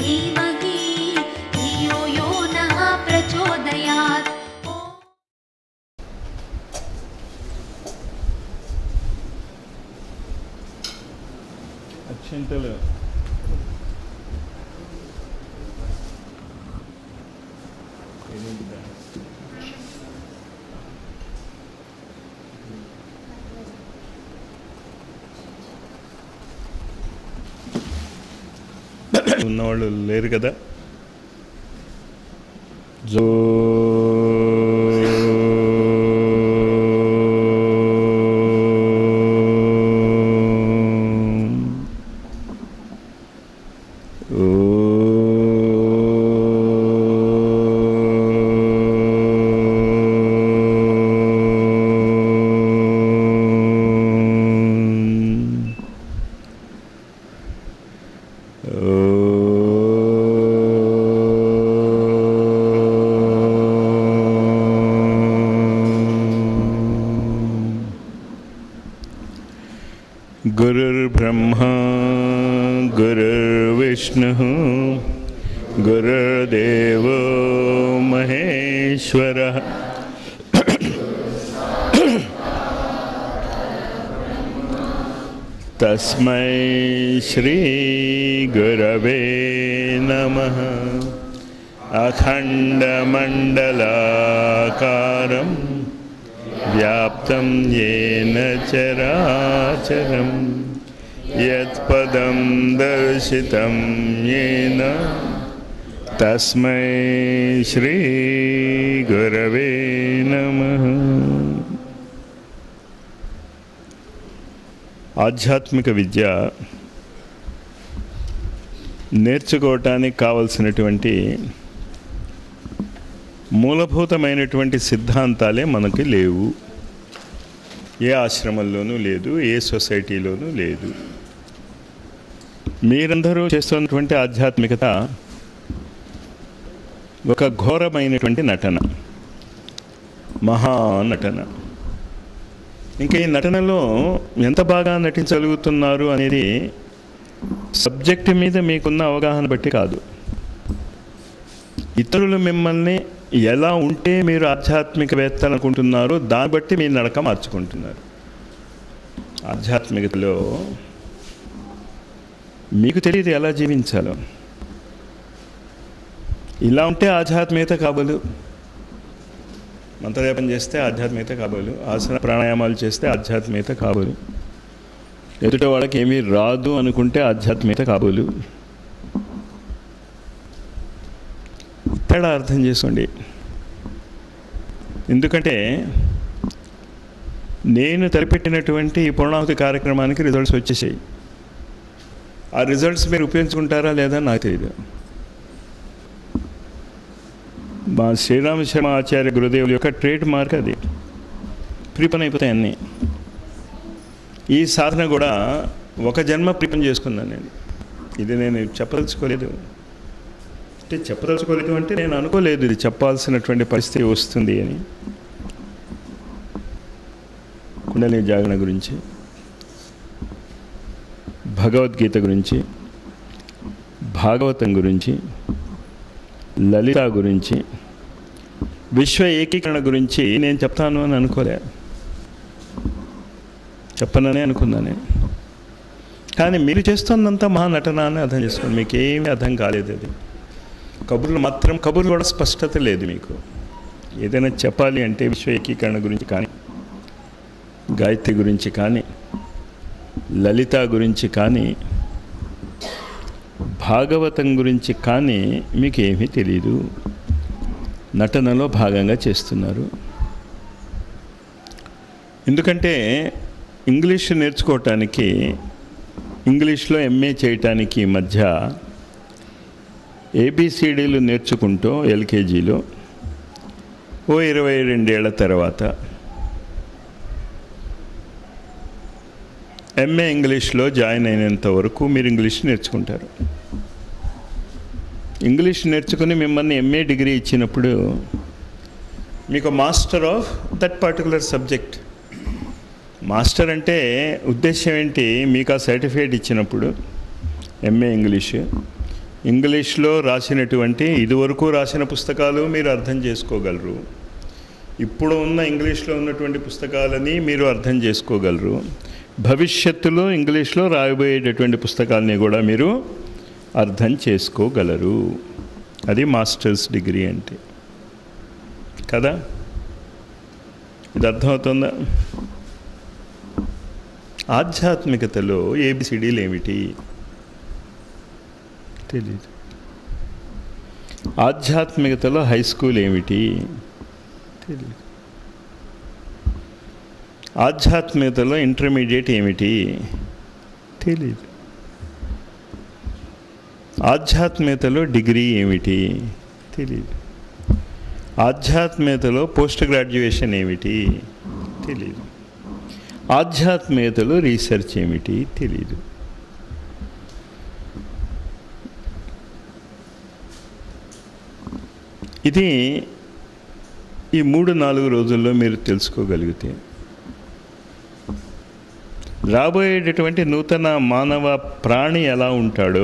धीमहि धियो यो नः प्रचोदयात् ॐ అక్షింతలు ఉన్నవాళ్ళు లేరు కదా జో गुरुर्ब्रह्मा गुरुर्विष्णुः गुरुर्देवो महेश्वरः तस्मै श्रीगुरवे नमः अखण्डमण्डलाकारं व्याप्तं येन चराचरं यत्पदं दर्शितं येन तस्मै श्रीगुरवे नमः ఆధ్యాత్మిక విద్య నేర్చుకోవటానికి కావలసినటువంటి మూలభూతమైనటువంటి సిద్ధాంతాలే మనకి లేవు ఏ ఆశ్రమంలోనూ లేదు ఏ సొసైటీలోనూ లేదు మీరందరూ చేస్తున్నటువంటి ఆధ్యాత్మికత ఒక ఘోరమైనటువంటి నటన మహా నటన ఇంకా ఈ నటనలో ఎంత బాగా నటించగలుగుతున్నారు అనేది సబ్జెక్ట్ మీద మీకున్న అవగాహన బట్టి కాదు ఇతరులు మిమ్మల్ని ఎలా ఉంటే మీరు ఆధ్యాత్మికవేత్త అనుకుంటున్నారో దాన్ని బట్టి మీ నడక మార్చుకుంటున్నారు ఆధ్యాత్మికతలో మీకు తెలియదు ఎలా జీవించాలో ఇలా ఉంటే ఆధ్యాత్మికత కాబోలు మంత్రజపం చేస్తే ఆధ్యాత్మికత కాబోలు ఆసన ప్రాణాయామాలు చేస్తే ఆధ్యాత్మికత కాబోలు ఎదుట వాళ్ళకి ఏమీ రాదు అనుకుంటే ఆధ్యాత్మికత కాబోలు తేడా అర్థం చేసుకోండి ఎందుకంటే నేను తలపెట్టినటువంటి ఈ పూర్ణాహుతి కార్యక్రమానికి రిజల్ట్స్ వచ్చేసాయి ఆ రిజల్ట్స్ మీరు ఉపయోగించుకుంటారా లేదా నాకు తెలియదు మా శ్రీరామ శర్మ ఆచార్య గురుదేవుల యొక్క ట్రేడ్ మార్క్ అది ప్రీపన్ అయిపోతాయి అన్నీ ఈ సాధన కూడా ఒక జన్మ ప్రీపన్ చేసుకున్నాను నేను ఇది నేను చెప్పదలుచుకోలేదు అంటే చెప్పదలుచుకోలేదు అంటే నేను అనుకోలేదు ఇది చెప్పాల్సినటువంటి పరిస్థితి వస్తుంది అని కుండలి జాగరణ గురించి భగవద్గీత గురించి భాగవతం గురించి లలిత గురించి విశ్వ ఏకీకరణ గురించి నేను చెప్తాను అని అనుకోలే చెప్పననే అనుకున్నా నేను కానీ మీరు చేస్తున్నంత మహా నటన అని అర్థం చేసుకోండి మీకు ఏమీ అర్థం కాలేదు అది కబుర్లు మాత్రం కబుర్లు కూడా స్పష్టత లేదు మీకు ఏదైనా చెప్పాలి అంటే విశ్వ ఏకీకరణ గురించి కానీ గాయత్రి గురించి కానీ లలిత గురించి కానీ భాగవతం గురించి కానీ మీకు ఏమీ తెలియదు నటనలో భాగంగా చేస్తున్నారు ఎందుకంటే ఇంగ్లీష్ నేర్చుకోవటానికి ఇంగ్లీష్లో ఎంఏ చేయటానికి మధ్య ఏబిసిడీలు నేర్చుకుంటూ ఎల్కేజీలో ఓ ఇరవై రెండేళ్ల తర్వాత ఎంఏ ఇంగ్లీష్లో జాయిన్ అయినంత వరకు మీరు ఇంగ్లీష్ నేర్చుకుంటారు ఇంగ్లీష్ నేర్చుకుని మిమ్మల్ని ఎంఏ డిగ్రీ ఇచ్చినప్పుడు మీకు master of that particular subject master అంటే ఉద్దేశం ఏంటి మీకు ఆ సర్టిఫికేట్ ఇచ్చినప్పుడు ఎంఏ ఇంగ్లీష్ ఇంగ్లీష్లో రాసినటువంటి ఇదివరకు రాసిన పుస్తకాలు మీరు అర్థం చేసుకోగలరు ఇప్పుడు ఉన్న ఇంగ్లీష్లో ఉన్నటువంటి పుస్తకాలని మీరు అర్థం చేసుకోగలరు భవిష్యత్తులో ఇంగ్లీష్లో రాయబోయేటటువంటి పుస్తకాలని కూడా మీరు అర్థం చేసుకోగలరు అది మాస్టర్స్ డిగ్రీ అంటే కదా ఇది అర్థమవుతుందా ఆధ్యాత్మికతలో ఏబిసిడీలు ఏమిటి తెలీదు ఆధ్యాత్మికతలో హై స్కూల్ ఏమిటి తెలీదు ఆధ్యాత్మికతలో ఇంటర్మీడియట్ ఏమిటి తెలీదు ఆధ్యాత్మికతలో డిగ్రీ ఏమిటి తెలీదు ఆధ్యాత్మికతలో పోస్ట్ గ్రాడ్యుయేషన్ ఏమిటి తెలీదు ఆధ్యాత్మికతలో రీసెర్చ్ ఏమిటి తెలీదు ఇది ఈ మూడు నాలుగు రోజుల్లో మీరు తెలుసుకోగలిగితే రాబోయేటటువంటి నూతన మానవ ప్రాణి ఎలా ఉంటాడో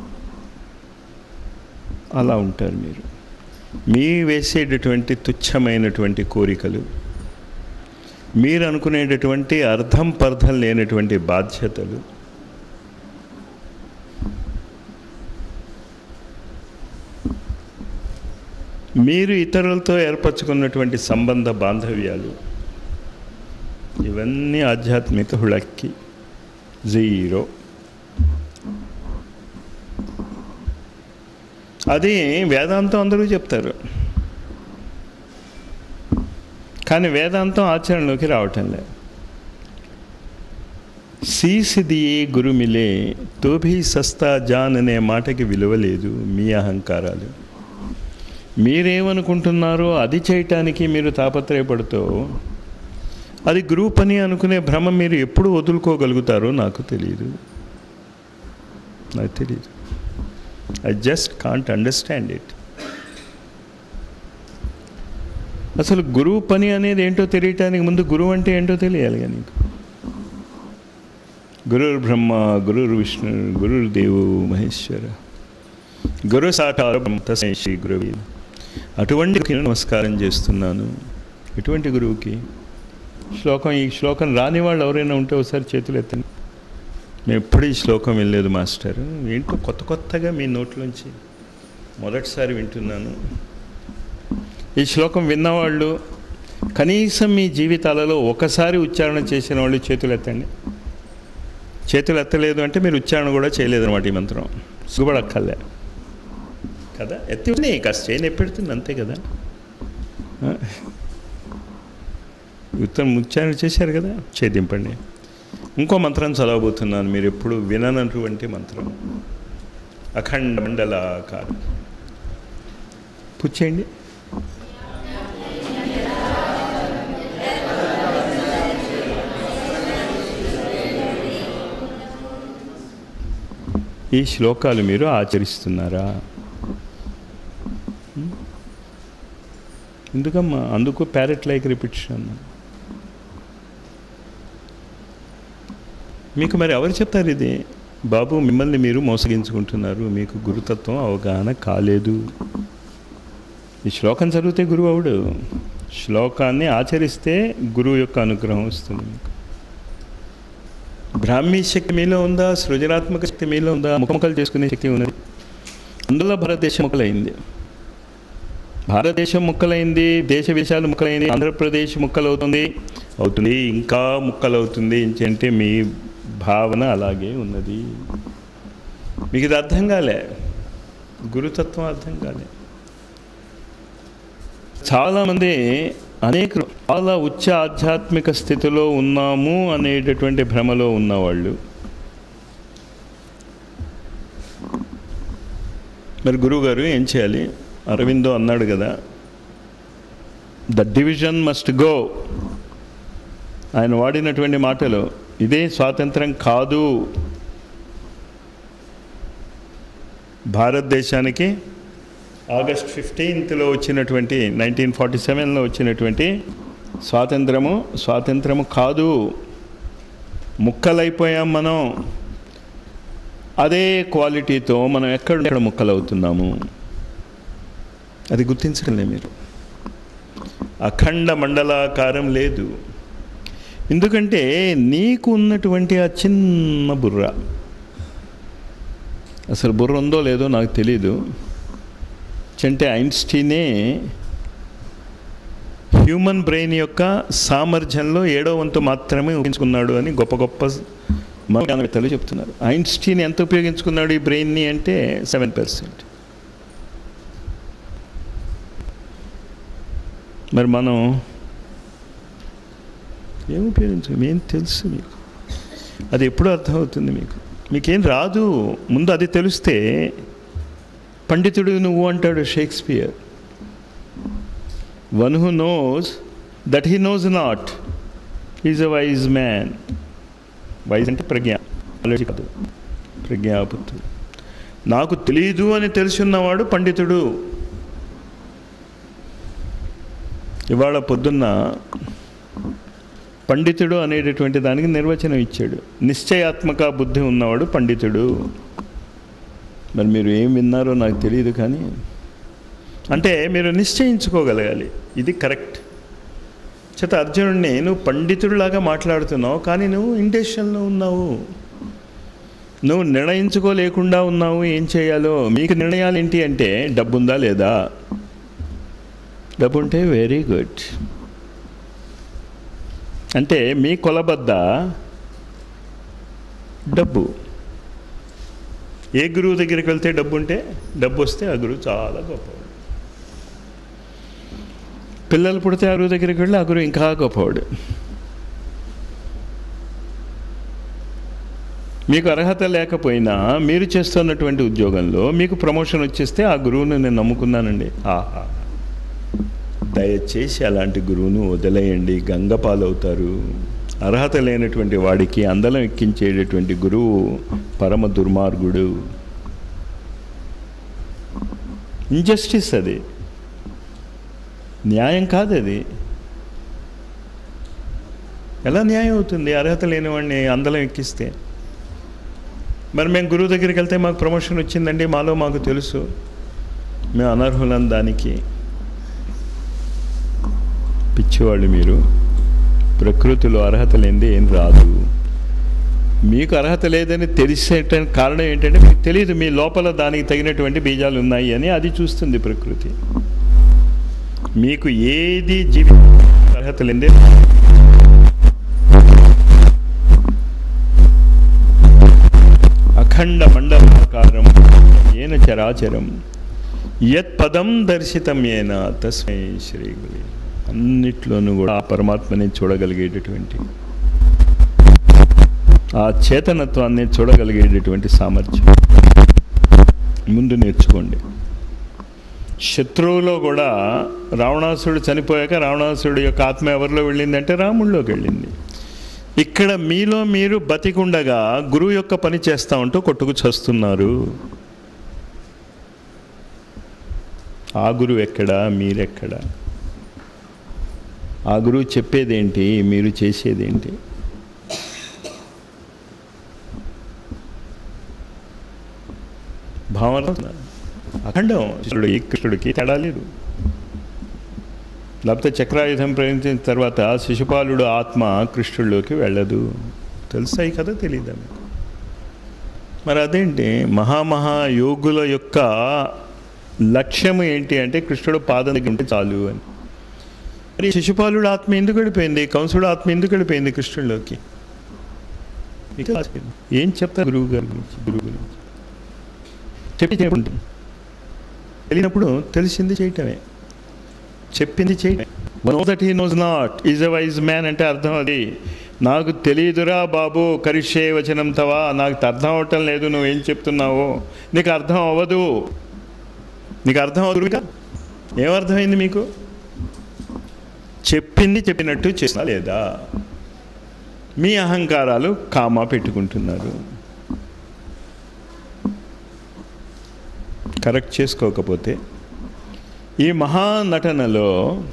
అలా ఉంటారు మీరు మీ వేసేటటువంటి తుచ్చమైనటువంటి కోరికలు మీరు అనుకునేటటువంటి అర్థం పర్థం లేనటువంటి బాధ్యతలు మీరు ఇతరులతో ఏర్పరచుకున్నటువంటి సంబంధ బాంధవ్యాలు ఇవన్నీ ఆధ్యాత్మిక హుళక్కి జీరో అది వేదాంతం అందరూ చెప్తారు కానీ వేదాంతం ఆచరణలోకి రావటం లేదు సీసిదియే గురు మిలే తోభీ సస్తా జాన్ అనే మాటకి విలువ లేదు మీ అహంకారాలు మీరేమనుకుంటున్నారో అది చేయటానికి మీరు తాపత్రయపడుతూ అది గురువు పని అనుకునే భ్రమ మీరు ఎప్పుడు వదులుకోగలుగుతారో నాకు తెలియదు నాకు తెలియదు I just can't understand it అసలు గురువు పని అనేది ఏంటో తెలియటానికి ముందు గురువు అంటే ఏంటో తెలియాలి కానీ నీకు గురుర్ బ్రహ్మ గురుర్ విష్ణు గురుర్ దేవు మహేశ్వర గురు సాటారు తస్మై శ్రీ గురువి అటువంటి గురువుకి నమస్కారం చేస్తున్నాను ఎటువంటి గురువుకి శ్లోకం ఈ శ్లోకం రాని వాళ్ళు ఎవరైనా ఉంటే ఒకసారి చేతులు ఎత్తండి మేము ఎప్పుడు ఈ శ్లోకం వినలేదు మాస్టర్ ఏంటో కొత్త కొత్తగా మీ నోట్లోంచి మొదటిసారి వింటున్నాను ఈ శ్లోకం విన్నవాళ్ళు కనీసం మీ జీవితాలలో ఒకసారి ఉచ్చారణ చేసిన వాళ్ళు చేతులు ఎత్తండి చేతులు ఎత్తలేదు అంటే మీరు ఉచ్చారణ కూడా చేయలేదు అనమాట ఈ మంత్రం సిగ్గుపడక్కర్లే కదా ఎత్తి కాస్త చేయని ఎప్పెడుతుంది అంతే కదా ఆ? ఉత్తరం ఉచ్చారణ చేశారు కదా చేతింపండి ఇంకో మంత్రం చదవబోతున్నాను మీరు ఎప్పుడు విననటువంటి మంత్రం అఖండ మండలాకారం పుచ్చేయండి ఈ శ్లోకాలు మీరు ఆచరిస్తున్నారా హ్మ్? ఎందుకమ్మా అందుకు ప్యారెట్ లైక్ రిపిటిషన్ మీకు మరి ఎవరు చెప్తారు ఇది బాబు మిమ్మల్ని మీరు మోసగించుకుంటున్నారు మీకు గురుతత్వం అవగాహన కాలేదు ఈ శ్లోకం చదివితే గురువు అవుడు శ్లోకాన్ని ఆచరిస్తే గురువు యొక్క అనుగ్రహం వస్తుంది మీకు బ్రాహ్మీ శక్తి మీలో ఉందా సృజనాత్మక శక్తి మీలో ఉందా ముఖముఖలు చేసుకునే శక్తి ఉన్నది అందులో భారతదేశం ముక్కలైంది భారతదేశం ముక్కలైంది దేశ విషయాలు ముక్కలైంది ఆంధ్రప్రదేశ్ ముక్కలవుతుంది అవుతుంది ఇంకా ముక్కలవుతుంది అంటే మీ భావన అలాగే ఉన్నది మీకు ఇది అర్థం కాలే గురుతత్వం అర్థం కాలే చాలామంది అనేక చాలా ఉచ్చ ఆధ్యాత్మిక స్థితిలో ఉన్నాము అనేటటువంటి భ్రమలో ఉన్నవాళ్ళు మరి గురువుగారు ఏం చేయాలి అరవిందో అన్నాడు కదా ద డివిజన్ మస్ట్ గో ఆయన వాడినటువంటి మాటలు ఇదే స్వాతంత్రం కాదు భారతదేశానికి ఆగస్ట్ ఫిఫ్టీన్త్లో వచ్చినటువంటి నైన్టీన్ ఫార్టీ సెవెన్లో వచ్చినటువంటి స్వాతంత్రము స్వాతంత్రము కాదు ముక్కలైపోయాం మనం అదే క్వాలిటీతో మనం ఎక్కడ ఎక్కడ ముక్కలవుతున్నాము అది గుర్తించడంలే మీరు అఖండ మండలాకారం లేదు ఎందుకంటే నీకు ఉన్నటువంటి ఆ చిన్న బుర్ర అసలు బుర్ర ఉందో లేదో నాకు తెలీదు అంటే ఐన్స్టీనే హ్యూమన్ బ్రెయిన్ యొక్క సామర్థ్యంలో ఏడో వంతు మాత్రమే ఉపయోగించుకున్నాడు అని గొప్ప గొప్ప మనవేత్తలు చెప్తున్నారు ఐన్స్టీన్ ఎంత ఉపయోగించుకున్నాడు ఈ బ్రెయిన్ని అంటే సెవెన్ పర్సెంట్ మరి మనం ఏం ఉపయోగించు ఏం తెలుసు మీకు అది ఎప్పుడు అర్థమవుతుంది మీకు మీకేం రాదు ముందు అది తెలిస్తే పండితుడు నువ్వు అంటాడు Shakespeare one who knows that he knows not is a wise man wise అంటే ప్రజ్ఞ నాలెడ్జ్ కాదు ప్రజ్ఞాపుత్రుడు నాకు తెలీదు అని తెలుసున్నవాడు పండితుడు ఇవాళ పొద్దున్న పండితుడు అనేటటువంటి దానికి నిర్వచనం ఇచ్చాడు నిశ్చయాత్మక బుద్ధి ఉన్నవాడు పండితుడు మరి మీరు ఏం విన్నారో నాకు తెలియదు కానీ అంటే మీరు నిశ్చయించుకోగలగాలి ఇది కరెక్ట్ చేత అర్జునుడిని నువ్వు పండితుడిలాగా మాట్లాడుతున్నావు కానీ నువ్వు ఇండెసిషన్లో ఉన్నావు నువ్వు నిర్ణయించుకోలేకుండా ఉన్నావు ఏం చేయాలో మీకు నిర్ణయాలు ఏంటి అంటే డబ్బు ఉందా లేదా డబ్బు ఉంటే వెరీ గుడ్ అంటే మీ కొలబద్ద డబ్బు ఏ గురువు దగ్గరికి వెళ్తే డబ్బు ఉంటే డబ్బు వస్తే ఆ గురువు చాలా గొప్పవాడు పిల్లలు పుడితే ఆ గురువు దగ్గరికి వెళ్ళి ఆ గురువు ఇంకా గొప్పవాడు మీకు అర్హత లేకపోయినా మీరు చేస్తున్నటువంటి ఉద్యోగంలో మీకు ప్రమోషన్ వచ్చేస్తే ఆ గురువును నేను నమ్ముకున్నానండి ఆహా దయచేసి అలాంటి గురువును వదిలేయండి గంగపాలవుతారు అర్హత లేనటువంటి వాడికి అందలం ఎక్కించేటటువంటి గురువు పరమ దుర్మార్గుడు ఇంజస్టిస్ అది న్యాయం కాదు అది ఎలా న్యాయం అవుతుంది అర్హత లేనివాడిని అందలం ఎక్కిస్తే మరి మేము గురువు దగ్గరికి వెళ్తే మాకు ప్రమోషన్ వచ్చిందండి మాలో మాకు తెలుసు మేము అనర్హులం దానికి పిచ్చివాళ్ళు మీరు ప్రకృతిలో అర్హత లేనిది ఏం రాదు మీకు అర్హత లేదని తెలిసేటానికి కారణం ఏంటంటే మీకు తెలియదు మీ లోపల దానికి తగినటువంటి బీజాలు ఉన్నాయి అని అది చూస్తుంది ప్రకృతి మీకు ఏది జీవి అర్హత లేనిదే అఖండ మండలాకారం ఏన చరాచరం యత్ పదం దర్శితం ఏన తస్మై శ్రీ గురి అన్నిట్లోనూ కూడా ఆ పరమాత్మని చూడగలిగేటటువంటి ఆ చేతనత్వాన్ని చూడగలిగేటటువంటి సామర్థ్యం ముందు నేర్చుకోండి శత్రువులో కూడా రావణాసురుడు చనిపోయాక రావణాసురుడు యొక్క ఆత్మ ఎవరిలో వెళ్ళిందంటే రాముడిలోకి వెళ్ళింది ఇక్కడ మీలో మీరు బతికుండగా గురువు యొక్క పని చేస్తా ఉంటూ కొట్టుకు చస్తున్నారు ఆ గురువు ఎక్కడా మీరెక్కడా ఆ గురువు చెప్పేదేంటి మీరు చేసేదేంటి భావన అఖండం కృష్ణుడు ఈ కృష్ణుడికి తేడా లేదు లేకపోతే చక్రాయుధం ప్రయోగించిన తర్వాత శిశుపాలుడు ఆత్మ కృష్ణుడిలోకి వెళ్ళదు తెలుసాయి కదా తెలియదా మీకు మరి అదేంటి మహామహా యోగుల యొక్క లక్ష్యం ఏంటి అంటే కృష్ణుడు పాదం దగ్గర ఉంటే చాలు అని మరి శిశుపాలుడు ఆత్మ ఎందుకు వెళ్ళిపోయింది కంసుడు ఆత్మ ఎందుకు వెళ్ళిపోయింది కృష్ణుడిలోకి మీకు ఆశ్చర్యం. ఏం చెప్తారు గురువు గారి గురించి గురువు గురించి చెప్పి చెప్పండి తెలియనప్పుడు తెలిసింది చేయటమే చెప్పింది చేయటమే know that he knows not is a wise man అంటే అర్థం అది నాకు తెలియదురా బాబు కరిషే వచనం తవా నాకు అర్థం అవటం లేదు నువ్వేం చెప్తున్నావో నీకు అర్థం అవ్వదు నీకు అర్థం అవ్వదు కదా ఏమర్థమైంది మీకు చెప్పింది చెప్పినట్టు చేసినా లేదా మీ అహంకారాలు కామా పెట్టుకుంటున్నారు కరెక్ట్ చేసుకోకపోతే ఈ మహానటనలో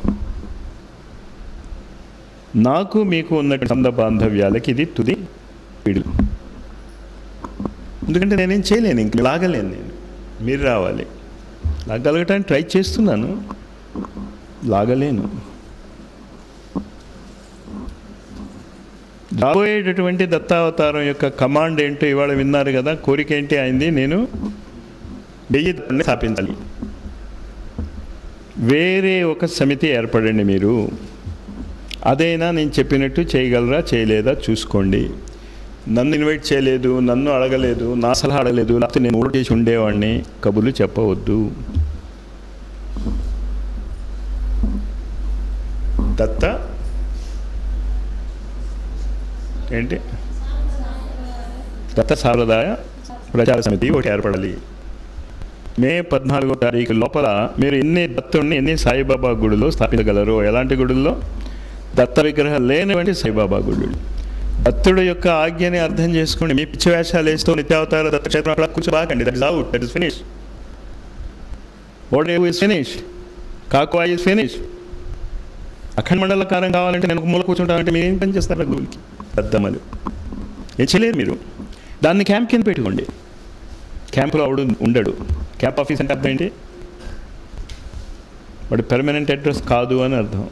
నాకు మీకు ఉన్న సంద బాంధవ్యాలకి ఇది తుది పిడు ఎందుకంటే నేనేం చేయలేను ఇంక లాగలేను నేను మీరు రావాలి లాగలగటానికి ట్రై చేస్తున్నాను లాగలేను రాబోయేటటువంటి దత్తావతారం యొక్క కమాండ్ ఏంటో ఇవాళ విన్నారు కదా కోరిక ఏంటి అయింది నేను వెయ్యి దాన్ని స్థాపించాలి వేరే ఒక సమితి ఏర్పడండి మీరు అదైనా నేను చెప్పినట్టు చేయగలరా చేయలేదా చూసుకోండి నన్ను ఇన్వైట్ చేయలేదు నన్ను అడగలేదు నా సలహా అడగలేదు లేకపోతే నేను ఓటు చేసి ఉండేవాడిని కబుర్లు చెప్పవద్దు దత్త ఏంటి దత్త సాంప్రదాయ ప్రచార సమితి ఒకటి ఏర్పడాలి మే పద్నాలుగో తారీఖు లోపల మీరు ఎన్ని దత్తుడిని ఎన్ని సాయిబాబా గుడిలో స్థాపించగలరు ఎలాంటి గుడుల్లో దత్త విగ్రహం లేనివంటి సాయిబాబా గుడులు దత్తుడు యొక్క ఆజ్ఞని అర్థం చేసుకోండి మీ పిచ్చి వేషాలు వేస్తూ నిత్యావతార దత్త క్షేత్రం అట్లా కూర్చోబాకండి that is out that is finish ఓడేవు ఇస్ ఫినిష్ కాకువా ఇస్ ఫినిష్ అఖండ మండలకారం కావాలంటే నేను ఒక మూల కూర్చుంటానంటే మీరు ఏం పని చేస్తారు గురువులకి దద్దమ్మలు ఏం చేయలేరు మీరు దాన్ని క్యాంప్ కింద పెట్టుకోండి క్యాంపులో ఆవిడ ఉండడు క్యాంప్ ఆఫీస్ అంటే అర్థం ఏంటి వాడు పెర్మనెంట్ అడ్రస్ కాదు అని అర్థం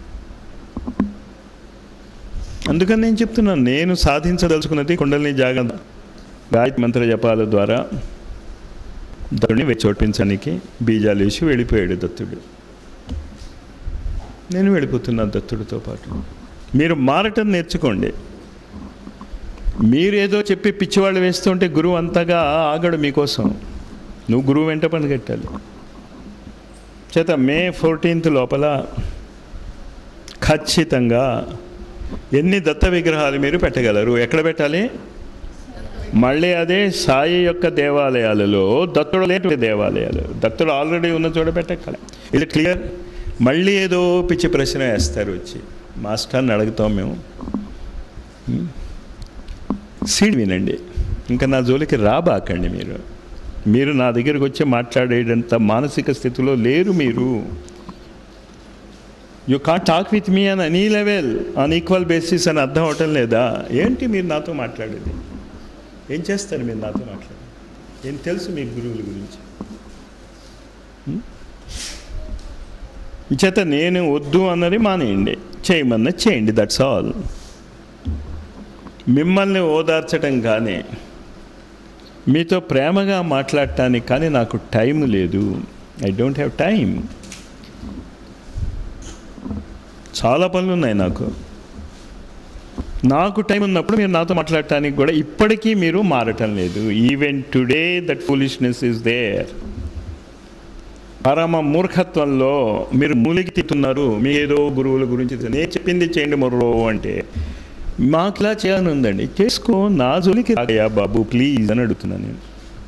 అందుకని నేను చెప్తున్నాను నేను సాధించదలుచుకున్నది కుండలిని జాగ్రత్త గాయత్రి మంత్ర జపాల ద్వారా దత్తుడిని వెచ్చోటించడానికి బీజాలు వేసి వెళ్ళిపోయాడు దత్తుడు నేను వెళ్ళిపోతున్నాను దత్తుడితో పాటు మీరు మారటం నేర్చుకోండి మీరేదో చెప్పి పిచ్చివాళ్ళు వేస్తుంటే గురువు అంతగా ఆగడు మీకోసం నువ్వు గురువు వెంట పని కట్టాలి చేత మే ఫోర్టీన్త్ లోపల ఖచ్చితంగా ఎన్ని దత్త విగ్రహాలు మీరు పెట్టగలరు ఎక్కడ పెట్టాలి మళ్ళీ అదే సాయి యొక్క దేవాలయాలలో దత్తుడు లేని దేవాలయాలు దత్తుడు ఆల్రెడీ ఉన్న చోట పెట్టగల ఇది క్లియర్ మళ్ళీ ఏదో పిచ్చి ప్రశ్న వేస్తారు వచ్చి మాస్టర్ని అడుగుతాం మేము సీడ్ వినండి ఇంకా నా జోలికి రాబాకండి మీరు మీరు నా దగ్గరికి వచ్చి మాట్లాడేటంత మానసిక స్థితిలో లేరు మీరు you can't talk with me on any level on equal basis అని అర్థం అవటం లేదా ఏంటి మీరు నాతో మాట్లాడేది ఏం చేస్తారు మీరు నాతో మాట్లాడేది ఏం తెలుసు మీ గురువుల గురించి చేత నేను వద్దు అన్నది మానేయండి చేయమన్నది చేయండి దట్స్ ఆల్ మిమ్మల్ని ఓదార్చడం కానీ మీతో ప్రేమగా మాట్లాడటానికి కానీ నాకు టైం లేదు ఐ డోంట్ హ్యావ్ టైం చాలా పనులు ఉన్నాయి నాకు నాకు టైం ఉన్నప్పుడు మీరు నాతో మాట్లాడటానికి కూడా ఇప్పటికీ మీరు మారటం లేదు even today that foolishness is there పరమ మూర్ఖత్వంలో మీరు మూలికి తిట్టున్నారు మీ ఏదో గురువుల గురించి నేను చెప్పింది చేయండి మొర్రో అంటే మాకు ఇలా చేయాలని ఉందండి చేసుకో నా జోలికి రాగయా బాబు ప్లీజ్ అని అడుగుతున్నాను నేను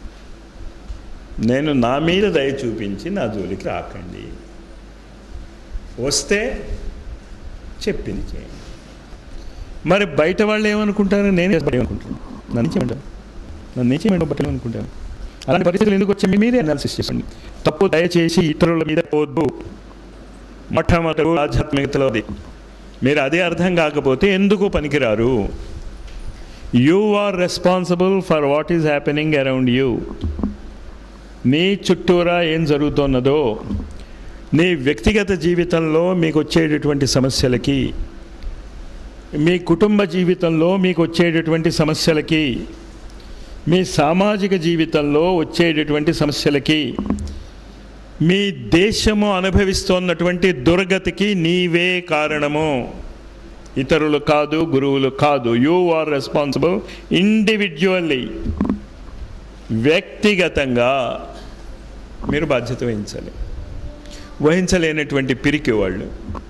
నేను నా మీద దయ చూపించి నా జోలికి రాకండి వస్తే చెప్పింది చేయండి మరి బయట వాళ్ళు ఏమనుకుంటారు నేను ఏమనుకుంటాను నన్ను చేయమంటాను నన్ను చేయమంటాను బట్టలు అనుకుంటాను అలాంటి పరిస్థితులు ఎందుకు వచ్చాయి మీరే అనాలిసిస్ చెప్పండి తప్పు దయచేసి ఇతరుల మీద పోద్దు మొట్టమొదటి ఆధ్యాత్మికతలో అది మీరు అదే అర్థం కాకపోతే ఎందుకు పనికిరారు you are responsible for what is happening around you నీ చుట్టూరా ఏం జరుగుతున్నదో నీ వ్యక్తిగత జీవితంలో మీకు వచ్చేటటువంటి సమస్యలకి మీ కుటుంబ జీవితంలో మీకు వచ్చేటటువంటి సమస్యలకి మీ సామాజిక జీవితంలో వచ్చేటటువంటి సమస్యలకి మీ దేశము అనుభవిస్తున్నటువంటి దుర్గతికి నీవే కారణము ఇతరులు కాదు గురువులు కాదు యూ ఆర్ రెస్పాన్సిబుల్ ఇండివిజువల్లీ వ్యక్తిగతంగా మీరు బాధ్యత వహించాలి వహించలేనటువంటి పిరికి వాళ్ళు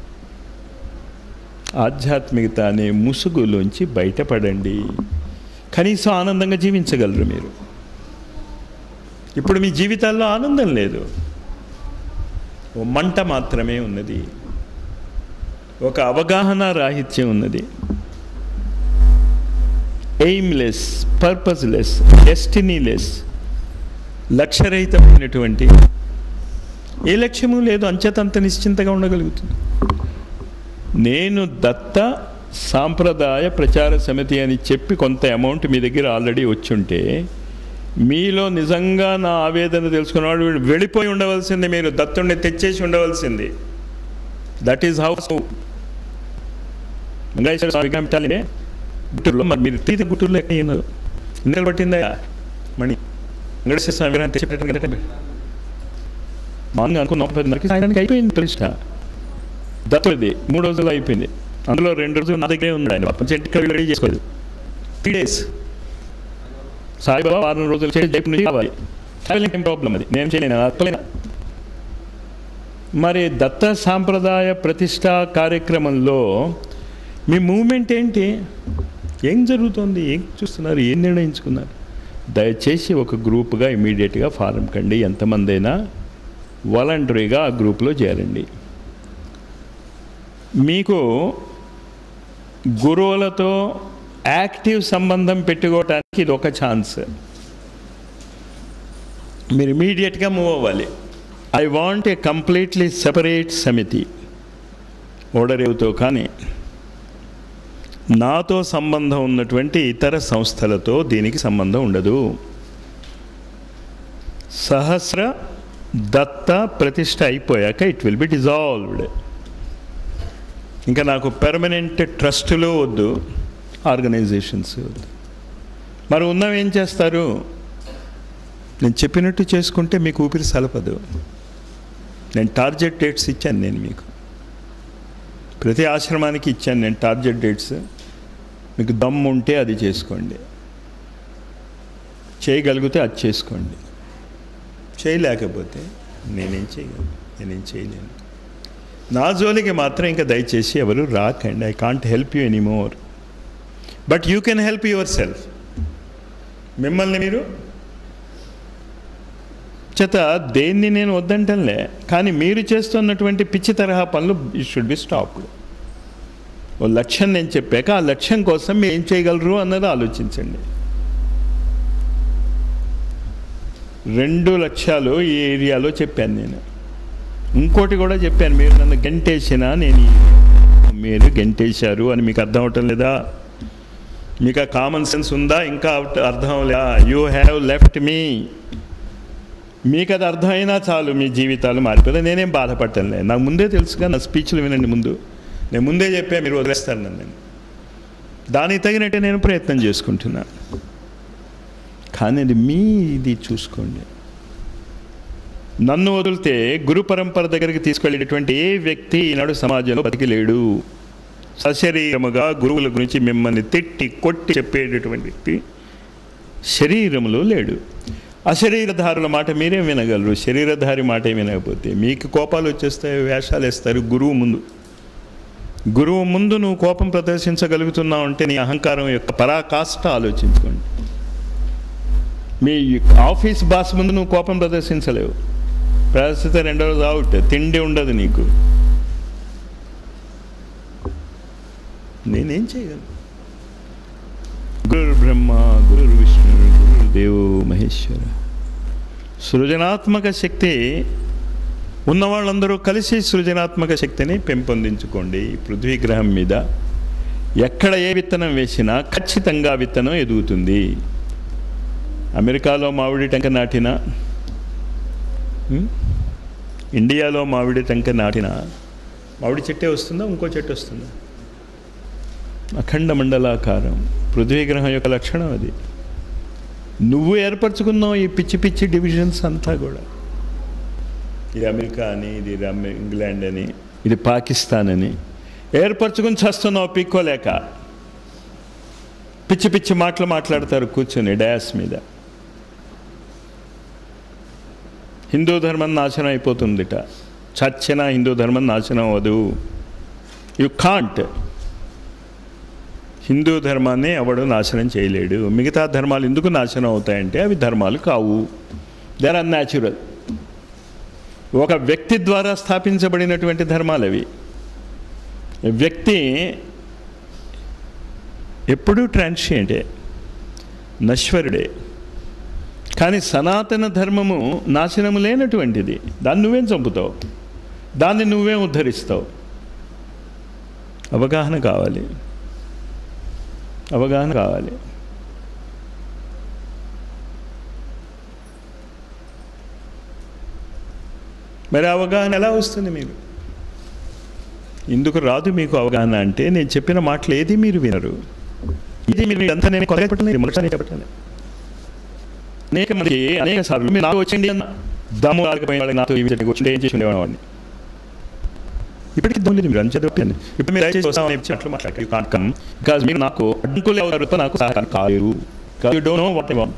ఆధ్యాత్మికత అనే ముసుగులోంచి బయటపడండి కనీసం ఆనందంగా జీవించగలరు మీరు ఇప్పుడు మీ జీవితాల్లో ఆనందం లేదు ఓ మంట మాత్రమే ఉన్నది ఒక అవగాహన రాహిత్యం ఉన్నది ఎయిమ్లెస్ పర్పస్లెస్ డెస్టినీలెస్ లక్ష్యరహితమైనటువంటి ఏ లక్ష్యము లేదు అంచేతంత నిశ్చింతగా ఉండగలుగుతుంది నేను దత్త సాంప్రదాయ ప్రచార సమితి అని చెప్పి కొంత అమౌంట్ మీ దగ్గర ఆల్రెడీ వచ్చుంటే మీలో నిజంగా నా ఆవేదన తెలుసుకున్నవాడు వీడు వెళ్ళిపోయి ఉండవలసింది మీరు దత్తుడిని తెచ్చేసి ఉండవలసింది that is how Venkateswara Swamy విగ్రహం పెట్టాలి గుంటూరులో మరి మీరు తీర్థ గుంటూరులో ఎక్కడ ఉన్నారు ఎన్నికలు పట్టిందా మణి వెంకటేశ్వర స్వామి విగ్రహం తెచ్చి మామూలుగా అనుకున్న పదిన్నరకి సాయంత్రానికి అయిపోయింది ప్రతిష్ట దత్తుడిది మూడు రోజులు అయిపోయింది అందులో రెండు రోజులు నా దగ్గరే ఉన్నాడు ఆయన పాపం చెట్టు రెడీ చేసుకోలేదు త్రీ డేస్ సాయిబాబా వారం రోజులు చేసి జైపు నుంచి కావాలి ట్రావెలింగ్ ఏం ప్రాబ్లం అది నేను చేయలేను అక్కలేను మరి దత్త సాంప్రదాయ ప్రతిష్ట కార్యక్రమంలో మీ మూమెంట్ ఏంటి ఏం జరుగుతుంది ఏం చూస్తున్నారు ఏం నిర్ణయించుకున్నారు దయచేసి ఒక గ్రూప్గా ఇమీడియట్గా ఫారం కండి ఎంతమంది అయినా వాలంటరీగా ఆ గ్రూప్లో చేరండి మీకు గురువులతో యాక్టివ్ సంబంధం పెట్టుకోవటానికి ఇది ఒక ఛాన్స్ మీరు ఇమీడియట్గా మూవ్ అవ్వాలి I want a completely separate సమితి ఓడరేవుతో కానీ నాతో సంబంధం ఉన్నటువంటి ఇతర సంస్థలతో దీనికి సంబంధం ఉండదు సహస్ర దత్త ప్రతిష్ట అయిపోయాక ఇట్ విల్ బి డిజాల్వ్డ్ ఇంకా నాకు పెర్మనెంట్ ట్రస్టులు వద్దు ఆర్గనైజేషన్స్ వద్దు మరి ఉన్నవి ఏం చేస్తారు నేను చెప్పినట్టు చేసుకుంటే మీకు ఊపిరి సలపదు నేను టార్గెట్ డేట్స్ ఇచ్చాను నేను మీకు ప్రతి ఆశ్రమానికి ఇచ్చాను నేను టార్గెట్ డేట్స్ మీకు దమ్ము ఉంటే అది చేసుకోండి చేయగలిగితే అది చేసుకోండి చేయలేకపోతే నేనేం చేయగలను నేనేం చేయలేను నా జోలికి మాత్రం ఇంకా దయచేసి ఎవరు రాకండి I can't help you anymore but you can help your self మిమ్మల్ని మీరు చేత దేన్ని నేను వద్దంటలే కానీ మీరు చేస్తున్నటువంటి పిచ్చి తరహా పనులు ఇట్ షుడ్ బి స్టాప్డ్ ఓ లక్ష్యం నేను చెప్పాక ఆ లక్ష్యం కోసం మీరు ఏం చేయగలరు అన్నది ఆలోచించండి రెండు లక్ష్యాలు ఈ ఏరియాలో చెప్పాను నేను ఇంకోటి కూడా చెప్పాను మీరు నన్ను గెంటేసినా నేను ఈ- మీరు గెంటేశారు అని మీకు అర్థం అవటం లేదా మీకు ఆ కామన్ సెన్స్ ఉందా ఇంకా అవట- అర్థం లేదా యూ హ్యావ్ లెఫ్ట్ మీ మీకు అది అర్థమైనా చాలు మీ జీవితాలు మారిపోతాయి నేనేం బాధపడటం లేదు నాకు ముందే తెలుసుగా నా స్పీచ్లు వినండి ముందు నేను ముందే చెప్పా మీరు వదిలేస్తారు నన్ను నేను దానికి తగినట్టే నేను ప్రయత్నం చేసుకుంటున్నా కానీ అది మీ ఇది చూసుకోండి నన్ను వదిలితే గురు పరంపర దగ్గరికి తీసుకెళ్ళేటటువంటి ఏ వ్యక్తి ఈనాడు సమాజంలో బతికి లేడు సశరీరముగా గురువుల గురించి మిమ్మల్ని తిట్టి కొట్టి చెప్పేటటువంటి వ్యక్తి శరీరములో లేడు అశరీరధారుల మాట మీరేం వినగలరు శరీరధారి మాట ఏం వినకపోతే మీకు కోపాలు వచ్చేస్తాయి వేషాలు వేస్తారు గురువు ముందు గురువు ముందు నువ్వు కోపం ప్రదర్శించగలుగుతున్నావు అంటే నీ అహంకారం యొక్క పరాకాష్ట ఆలోచించుకోండి మీ ఆఫీస్ బాస్ ముందు నువ్వు కోపం ప్రదర్శించలేవు ప్రదర్శిస్తే రెండో రోజు అవుట్ తిండి ఉండదు నీకు నేనేం చేయగలను గురు బ్రహ్మ గురు విష్ణు గురు దేవో మహేశ్వర సృజనాత్మక శక్తి ఉన్న వాళ్ళందరూ కలిసి సృజనాత్మక శక్తిని పెంపొందించుకోండి ఈ పృథ్వీ గ్రహం మీద ఎక్కడ ఏ విత్తనం వేసినా ఖచ్చితంగా విత్తనం ఎదుగుతుంది అమెరికాలో మామిడి టెంక నాటిన ఉం? ఇండియాలో మామిడి టెంక నాటిన మామిడి చెట్టే వస్తుందా ఇంకో చెట్టు వస్తుందా అఖండ మండలాకారం పృథ్వీ గ్రహం యొక్క లక్షణం అది నువ్వు ఏర్పరచుకున్నావు ఈ పిచ్చి పిచ్చి డివిజన్స్ అంతా కూడా ఇది అమెరికా అని ఇది రమ్- ఇంగ్లాండ్ అని ఇది పాకిస్తాన్ అని ఏర్పరచుకుని చస్తున్నావు పిక్కోలేక పిచ్చి పిచ్చి మాటలు మాట్లాడతారు కూర్చొని డయాస్ మీద హిందూ ధర్మం నాశనం అయిపోతుందిట చచ్చిన హిందూ ధర్మం నాశనం అవ్వదు యు కాంట్ హిందూ ధర్మాన్ని ఎవడు నాశనం చేయలేడు మిగతా ధర్మాలు ఎందుకు నాశనం అవుతాయంటే అవి ధర్మాలు కావు దే ఆర్ అన్యాచురల్ ఒక వ్యక్తి ద్వారా స్థాపించబడినటువంటి ధర్మాలు అవి వ్యక్తి ఎప్పుడూ ట్రాన్షియంటే నశ్వరుడే కానీ సనాతన ధర్మము నాశనము లేనటువంటిది దాన్ని నువ్వేం చంపుతావు దాన్ని నువ్వేం ఉద్ధరిస్తావు అవగాహన కావాలి అవగాహన కావాలి మరి అవగాహన ఎలా వస్తుంది మీరు ఎందుకు రాదు మీకు అవగాహన అంటే నేను చెప్పిన మాటలు ఏది మీరు వినరు ఇది మీరు అంతా నేను కొత్తగా చెప్పట్లేదు మొదటిసారి చెప్పట్లేదు అనేక మంది అనేక సార్లు మీరు నాకు వచ్చండి అన్న దమ్ము రాకపోయిన వాళ్ళకి నాతో ఈ విషయం కూర్చుంటే ఏం చేసి ఉండేవాడు వాడిని ఇప్పటికీ దమ్ము లేదు మీరు అంతే తప్పాను ఇప్పుడు మీరు దయచేసి వస్తామని చెప్పి అట్లా మాట్లాడారు కాంట్ కమ్ బికాజ్ మీరు నాకు అడ్డంకులు ఎవరు తప్ప నాకు సహాయం కాలేరు you don't know what I want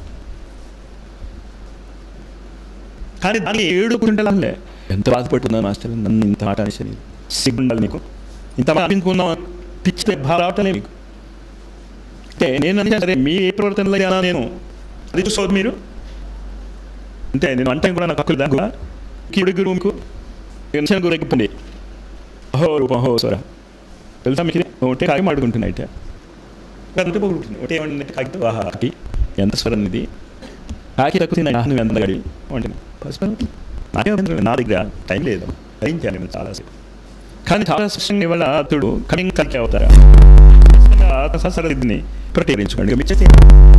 కానీ దాన్ని ఏడు కుంటలే ఎంత బాధపడుతున్నాను మాస్టర్ నన్ను ఇంత మాట అనేసి సిగ్గుండాలి నీకు ఇంత అనిపించుకుందాం పిచ్చితే బాధ రావటం మీకు అంటే నేను అంటే సరే మీ ఏ ప్రవర్తనలో అయినా నేను అది చూసుకోవద్దు మీరు అంటే నేను అంటే కూడా నాకు హక్కులు దాకా కీడు గురు మీకు టెన్షన్ గురెక్కిపోండి అహో రూపం అహో సోరా తెలుసా మీకు ఇది? ఒకటే కాకి మాడుకుంటున్నా అయితే అంతే పోగొట్టుకుంటుంది ఒకటే ఏమంటే కాకి ఆహా కాకి ఎంత స్వరం ఇది కాకి తక్కువ తిన్నా నువ్వు ఎంత గడి అంటే పసుపు నాకే అభ్యంతరం లేదు. నా దగ్గర టైం లేదు గ్రహించాను నేను చాలాసేపు కానీ చాలా స్పష్టంగా ఇవాళ అతడు కమింగ్ కలికి అవుతారా సరదిని ప్రకటించుకోండి మీరు చేస్తే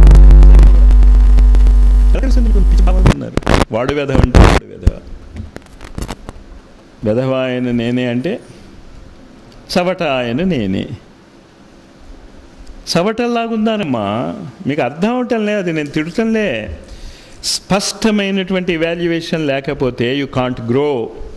ఎలా తెలుస్తుంది మీకు? పిచ్చి భావాలు ఉన్నారు వాడు వెధవ అంటే వాడు వెధవ వెధవ ఆయన నేనే అంటే చవట ఆయన నేనే చవటల్లాగుందానమ్మా మీకు అర్థం అవటంలే అది నేను తిడటంలే స్పష్టమైనటువంటి వాల్యుయేషన్ లేకపోతే యు కాంట్ గ్రో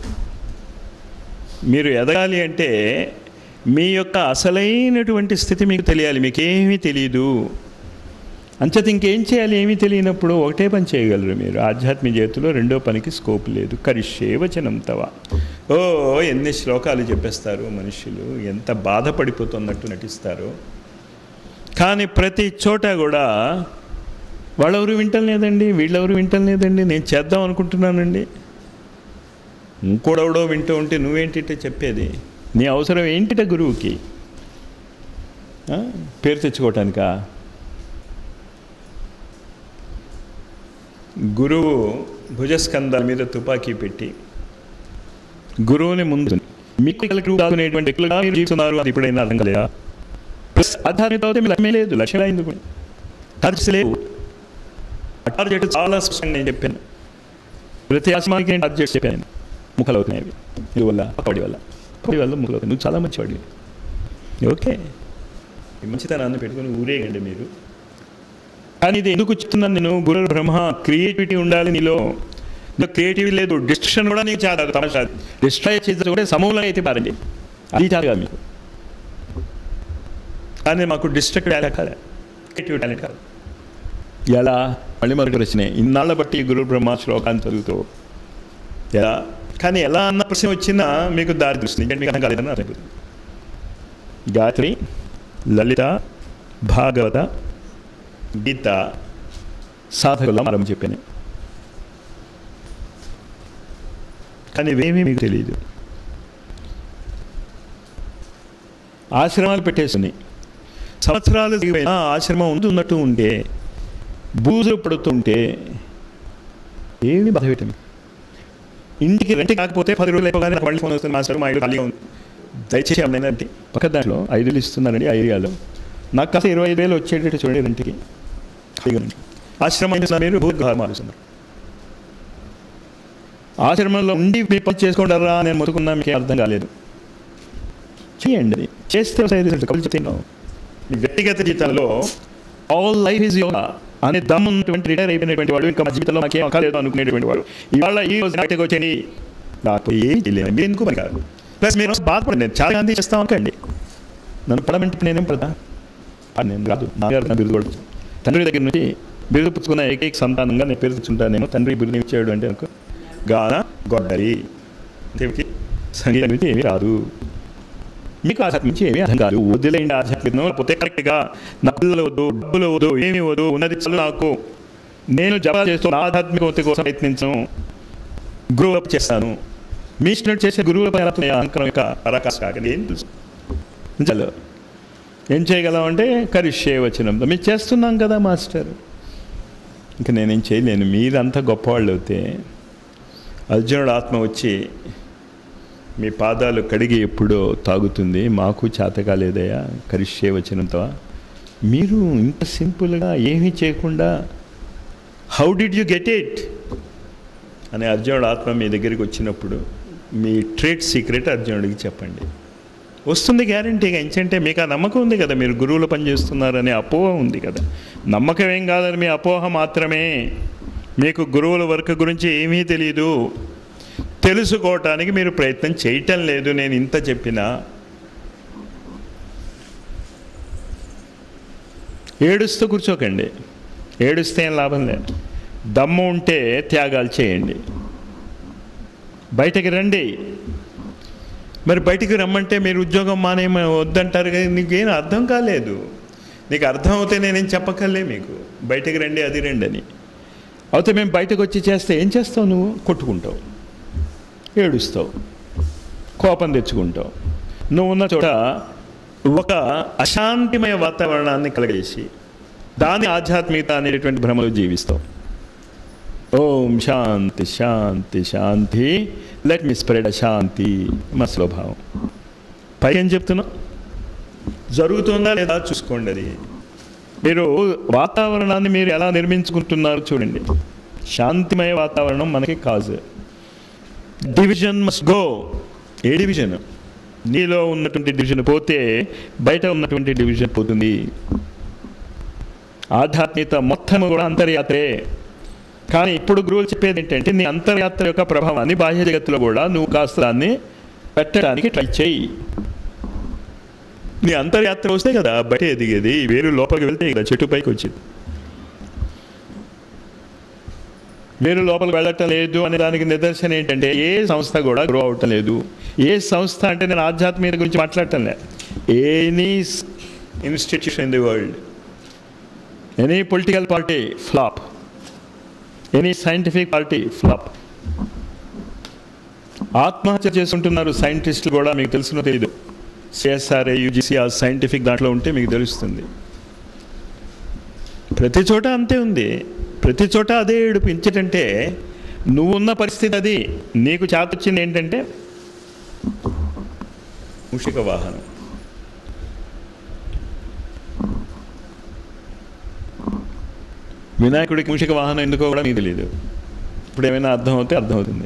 మీరు ఎదగాలి అంటే మీ యొక్క అసలైనటువంటి స్థితి మీకు తెలియాలి మీకేమీ తెలియదు అంచేత ఇంకేం చేయాలి ఏమీ తెలియనప్పుడు ఒకటే పని చేయగలరు మీరు ఆధ్యాత్మిక జీవితంలో రెండో పనికి స్కోప్ లేదు కరిష్యే వచనం తవ ఓ ఎన్ని శ్లోకాలు చెప్పేస్తారు మనుషులు ఎంత బాధపడిపోతున్నట్టు నటిస్తారు కానీ ప్రతి చోట కూడా వాళ్ళెవరు వింటం లేదండి వీళ్ళెవరు వింటం లేదండి నేను చేద్దాం అనుకుంటున్నానండి ఇంకోడెవడో వింటూ ఉంటే నువ్వేంటిటే చెప్పేది నీ అవసరం ఏంటిట గురువుకి ఆ? పేరు తెచ్చుకోవటానికా గురువు భుజస్కంధాల మీద తుపాకీ పెట్టి గురువుని ముందు మీకు కాకునేటువంటి వ్యక్తులుగా మీరు జీవిస్తున్నారు అది ఇప్పుడైనా అర్థం కలేదా ప్లస్ ఆధ్యాత్మికత అయితే మీ లక్ష్యమే లేదు లక్ష్యం అయింది కూడా టార్గెట్స్ లేవు ఆ టార్గెట్ చాలా స్పష్టంగా నేను చెప్పాను ప్రతి ఆశ్రమానికి నేను టార్గెట్స్ చెప్పాను ముఖలు అవుతున్నాయి అవి ఇది వల్ల పక్కడి వల్ల పక్కడి వల్ల ముఖలు అవుతాయి నువ్వు చాలా మంచివాడివి ఓకే ఈ మంచితనాన్ని పెట్టుకొని ఊరేగండి మీరు కానీ ఇది ఎందుకు చెప్తున్నాను నేను గురు బ్రహ్మ క్రియేటివిటీ ఉండాలి నీలో క్రియేటివిటీ లేదు డిస్ట్రక్షన్ కూడా నీకు చాలా తమాషా డిస్ట్రాయ్ చేసేది కూడా సమూలంగా అయితే పారండి అది చాలు కాదు మీకు కానీ మాకు డిస్ట్రక్ట్ టాలెంట్ కాదు క్రియేటివ్ టాలెంట్ కాదు ఎలా మళ్ళీ మరొకటి వచ్చినాయి ఇన్నాళ్ళ బట్టి గురు బ్రహ్మ శ్లోకాన్ని చదువుతూ ఎలా కానీ ఎలా అన్న ప్రశ్న వచ్చినా మీకు దారి దృష్టి ఇంకా మీకు అర్థం కాలేదని అర్థమైపోతుంది గాయత్రి లలిత భాగవత గీత సాధకుల్లో మనం చెప్పాను కానీ ఇవేమీ మీకు తెలియదు ఆశ్రమాలు పెట్టేస్తున్నాయి సంవత్సరాలు దిగిపోయినా ఆశ్రమం ఉంటున్నట్టు ఉంటే బూజులు పడుతుంటే ఏమి బాధ పెట్టండి ఇంటికి రెంట్ కాకపోతే పది రోజులు అయిపోగానే నాకు మళ్ళీ ఫోన్ వస్తుంది మాస్టర్ మా ఇల్లు ఖాళీగా ఉంది దయచేసి అమ్మైందంటే పక్క దాంట్లో ఐదు వేలు ఇస్తున్నారండి ఆ ఏరియాలో నాకు కాస్త ఇరవై ఐదు వేలు వచ్చేటట్టు చూడండి రెంట్కి ఖాళీగా ఉంది. ఆశ్రమం ఇస్తున్నారు మీరు భూత్ మారుస్తున్నారు ఆశ్రమంలో ఉండి మీ పని చేసుకుంటారా నేను మొత్తుకున్నా మీకు అర్థం కాలేదు చేయండి అది చేస్తే వస్తాయి రిజల్ట్ కబులు చెప్తున్నాం మీ వ్యక్తిగత జీవితంలో ఆల్ లైఫ్ ఈజ్ యోగా అనే దమ్ ఉన్నటువంటి రిటైర్ అయిపోయినటువంటి వాడు ఇంకా మా జీవితంలో నాకేం అక్కలేదు అనుకునేటువంటి వాడు ఇవాళ ఈ రోజు నాటికి వచ్చేయండి నాకు ఏం తెలియదు మీరు ఎందుకు పని కాదు ప్లస్ మీరు బాధపడండి నేను చాలా గాంధీ చేస్తాం అనుకోండి నన్ను పడమంటే నేనేం పడతా ఆ, నేను కాదు నాన్నగారు నా బిరుదు కూడా తండ్రి దగ్గర నుంచి బిరుదు పుచ్చుకున్న ఏకైక సంతానంగా నేను పేరు తెచ్చుంటానేమో తండ్రి బిరుదు ఇచ్చాడు అంటే అనుకో గాన గొడ్డరి దేవుడికి సంగీతం నుంచి ఏమీ రాదు మీకు ఆధ్యాత్మిక నుంచి ఏమీ అర్థం కాదు వదిలేండి ఆధ్యాత్మికం పోతే కరెక్ట్గా నా పిల్లలు వద్దు డబ్బులు వద్దు ఏమీ వద్దు ఉన్నది చదువు నాకు నేను జపా చేస్తూ నా ఆధ్యాత్మికత కోసం ప్రయత్నించను గ్రో అప్ చేస్తాను మీ స్టూడెంట్ చేసే గురువుల పైన అహంకారం యొక్క పరాకాశ కాకండి ఏం తెలుసు చాలు ఏం చేయగలం అంటే కరిష్యే వచ్చినంత మేము చేస్తున్నాం కదా మాస్టర్ ఇంకా నేనేం చేయలేను మీరంతా గొప్పవాళ్ళు అవుతే అర్జునుడు ఆత్మ వచ్చి మీ పాదాలు కడిగి ఎప్పుడో తాగుతుంది మాకు చేత కాలేదయ్యా కరిష్యే వచ్చినంత మీరు ఇంత సింపుల్గా ఏమీ చేయకుండా how did you get it అని అర్జునుడు ఆత్మ మీ దగ్గరికి వచ్చినప్పుడు మీ ట్రేడ్ సీక్రెట్ అర్జునుడికి చెప్పండి వస్తుంది గ్యారంటీగా ఎంచంటే మీకు ఆ నమ్మకం ఉంది కదా మీరు గురువులు పనిచేస్తున్నారనే అపోహ ఉంది కదా నమ్మకం ఏం కాదని మీ అపోహ మాత్రమే మీకు గురువుల వర్క్ గురించి ఏమీ తెలియదు తెలుసుకోవటానికి మీరు ప్రయత్నం చేయటం లేదు నేను ఇంత చెప్పినా ఏడుస్తూ కూర్చోకండి ఏడుస్తే ఏం లాభం లేదు దమ్ము ఉంటే త్యాగాలు చేయండి బయటకి రండి మరి బయటికి రమ్మంటే మీరు ఉద్యోగం మానే వద్దంటారు కదా నీకేం అర్థం కాలేదు నీకు అర్థం అవుతే నేనేం చెప్పకలే మీకు బయటకు రండి అది రండి అని అయితే మేము బయటకు వచ్చి చేస్తే ఏం చేస్తావు నువ్వు కొట్టుకుంటావు ఏడుస్తావు కోపం తెచ్చుకుంటావు నువ్వు ఉన్న చోట ఒక అశాంతిమయ వాతావరణాన్ని కలగజేసి దాని ఆధ్యాత్మికత అనేటటువంటి భ్రమలో జీవిస్తావు ఓం శాంతి శాంతి శాంతి లెట్ మీ స్ప్రెడ్ అశాంతి మా స్వభావం పై ఏం చెప్తున్నా జరుగుతుందా లేదా చూసుకోండి అది మీరు వాతావరణాన్ని మీరు ఎలా నిర్మించుకుంటున్నారు చూడండి శాంతిమయ వాతావరణం మనకి కాజు division must go a division నీలో ఉన్నటువంటి డివిజన్ పోతే బయట ఉన్నటువంటి డివిజన్ పోతుంది ఆధ్యాత్మికత మొత్తం కూడా అంతర్యాత్రే కానీ ఇప్పుడు గురువులు చెప్పేది ఏంటంటే నీ అంతర్యాత్ర యొక్క ప్రభావాన్ని బాహ్య జగత్తులో కూడా నువ్వు కాస్త దాన్ని పెట్టడానికి ట్రై చేయి నీ అంతర్యాత్ర వస్తే కదా బయట ఎదిగేది వేరు లోపలికి వెళ్తే కదా చెట్టు పైకి వచ్చింది వేరు లోపలికి వెళ్ళటం లేదు అనే దానికి నిదర్శనం ఏంటంటే ఏ సంస్థ కూడా గ్రో అవటం లేదు ఏ సంస్థ అంటే నేను ఆధ్యాత్మికత గురించి మాట్లాడటం లేదు any institution in the world any political party flop any scientific party flop ఆత్మహత్య చేసుకుంటున్నారు సైంటిస్టులు కూడా మీకు తెలుసునో తెలియదు సిఎస్ఆర్ఏ యూజీసీ ఆ సైంటిఫిక్ దాంట్లో ఉంటే మీకు తెలుస్తుంది ప్రతి చోట అంతే ఉంది ప్రతి చోట అదే ఏడిపించటంటే నువ్వు ఉన్న పరిస్థితి అది నీకు చేతొచ్చింది ఏంటంటే మూషిక వాహనం వినాయకుడికి మూషిక వాహనం ఎందుకో కూడా మీకు తెలియదు ఇప్పుడు ఏమైనా అర్థం అవుతే అర్థమవుతుంది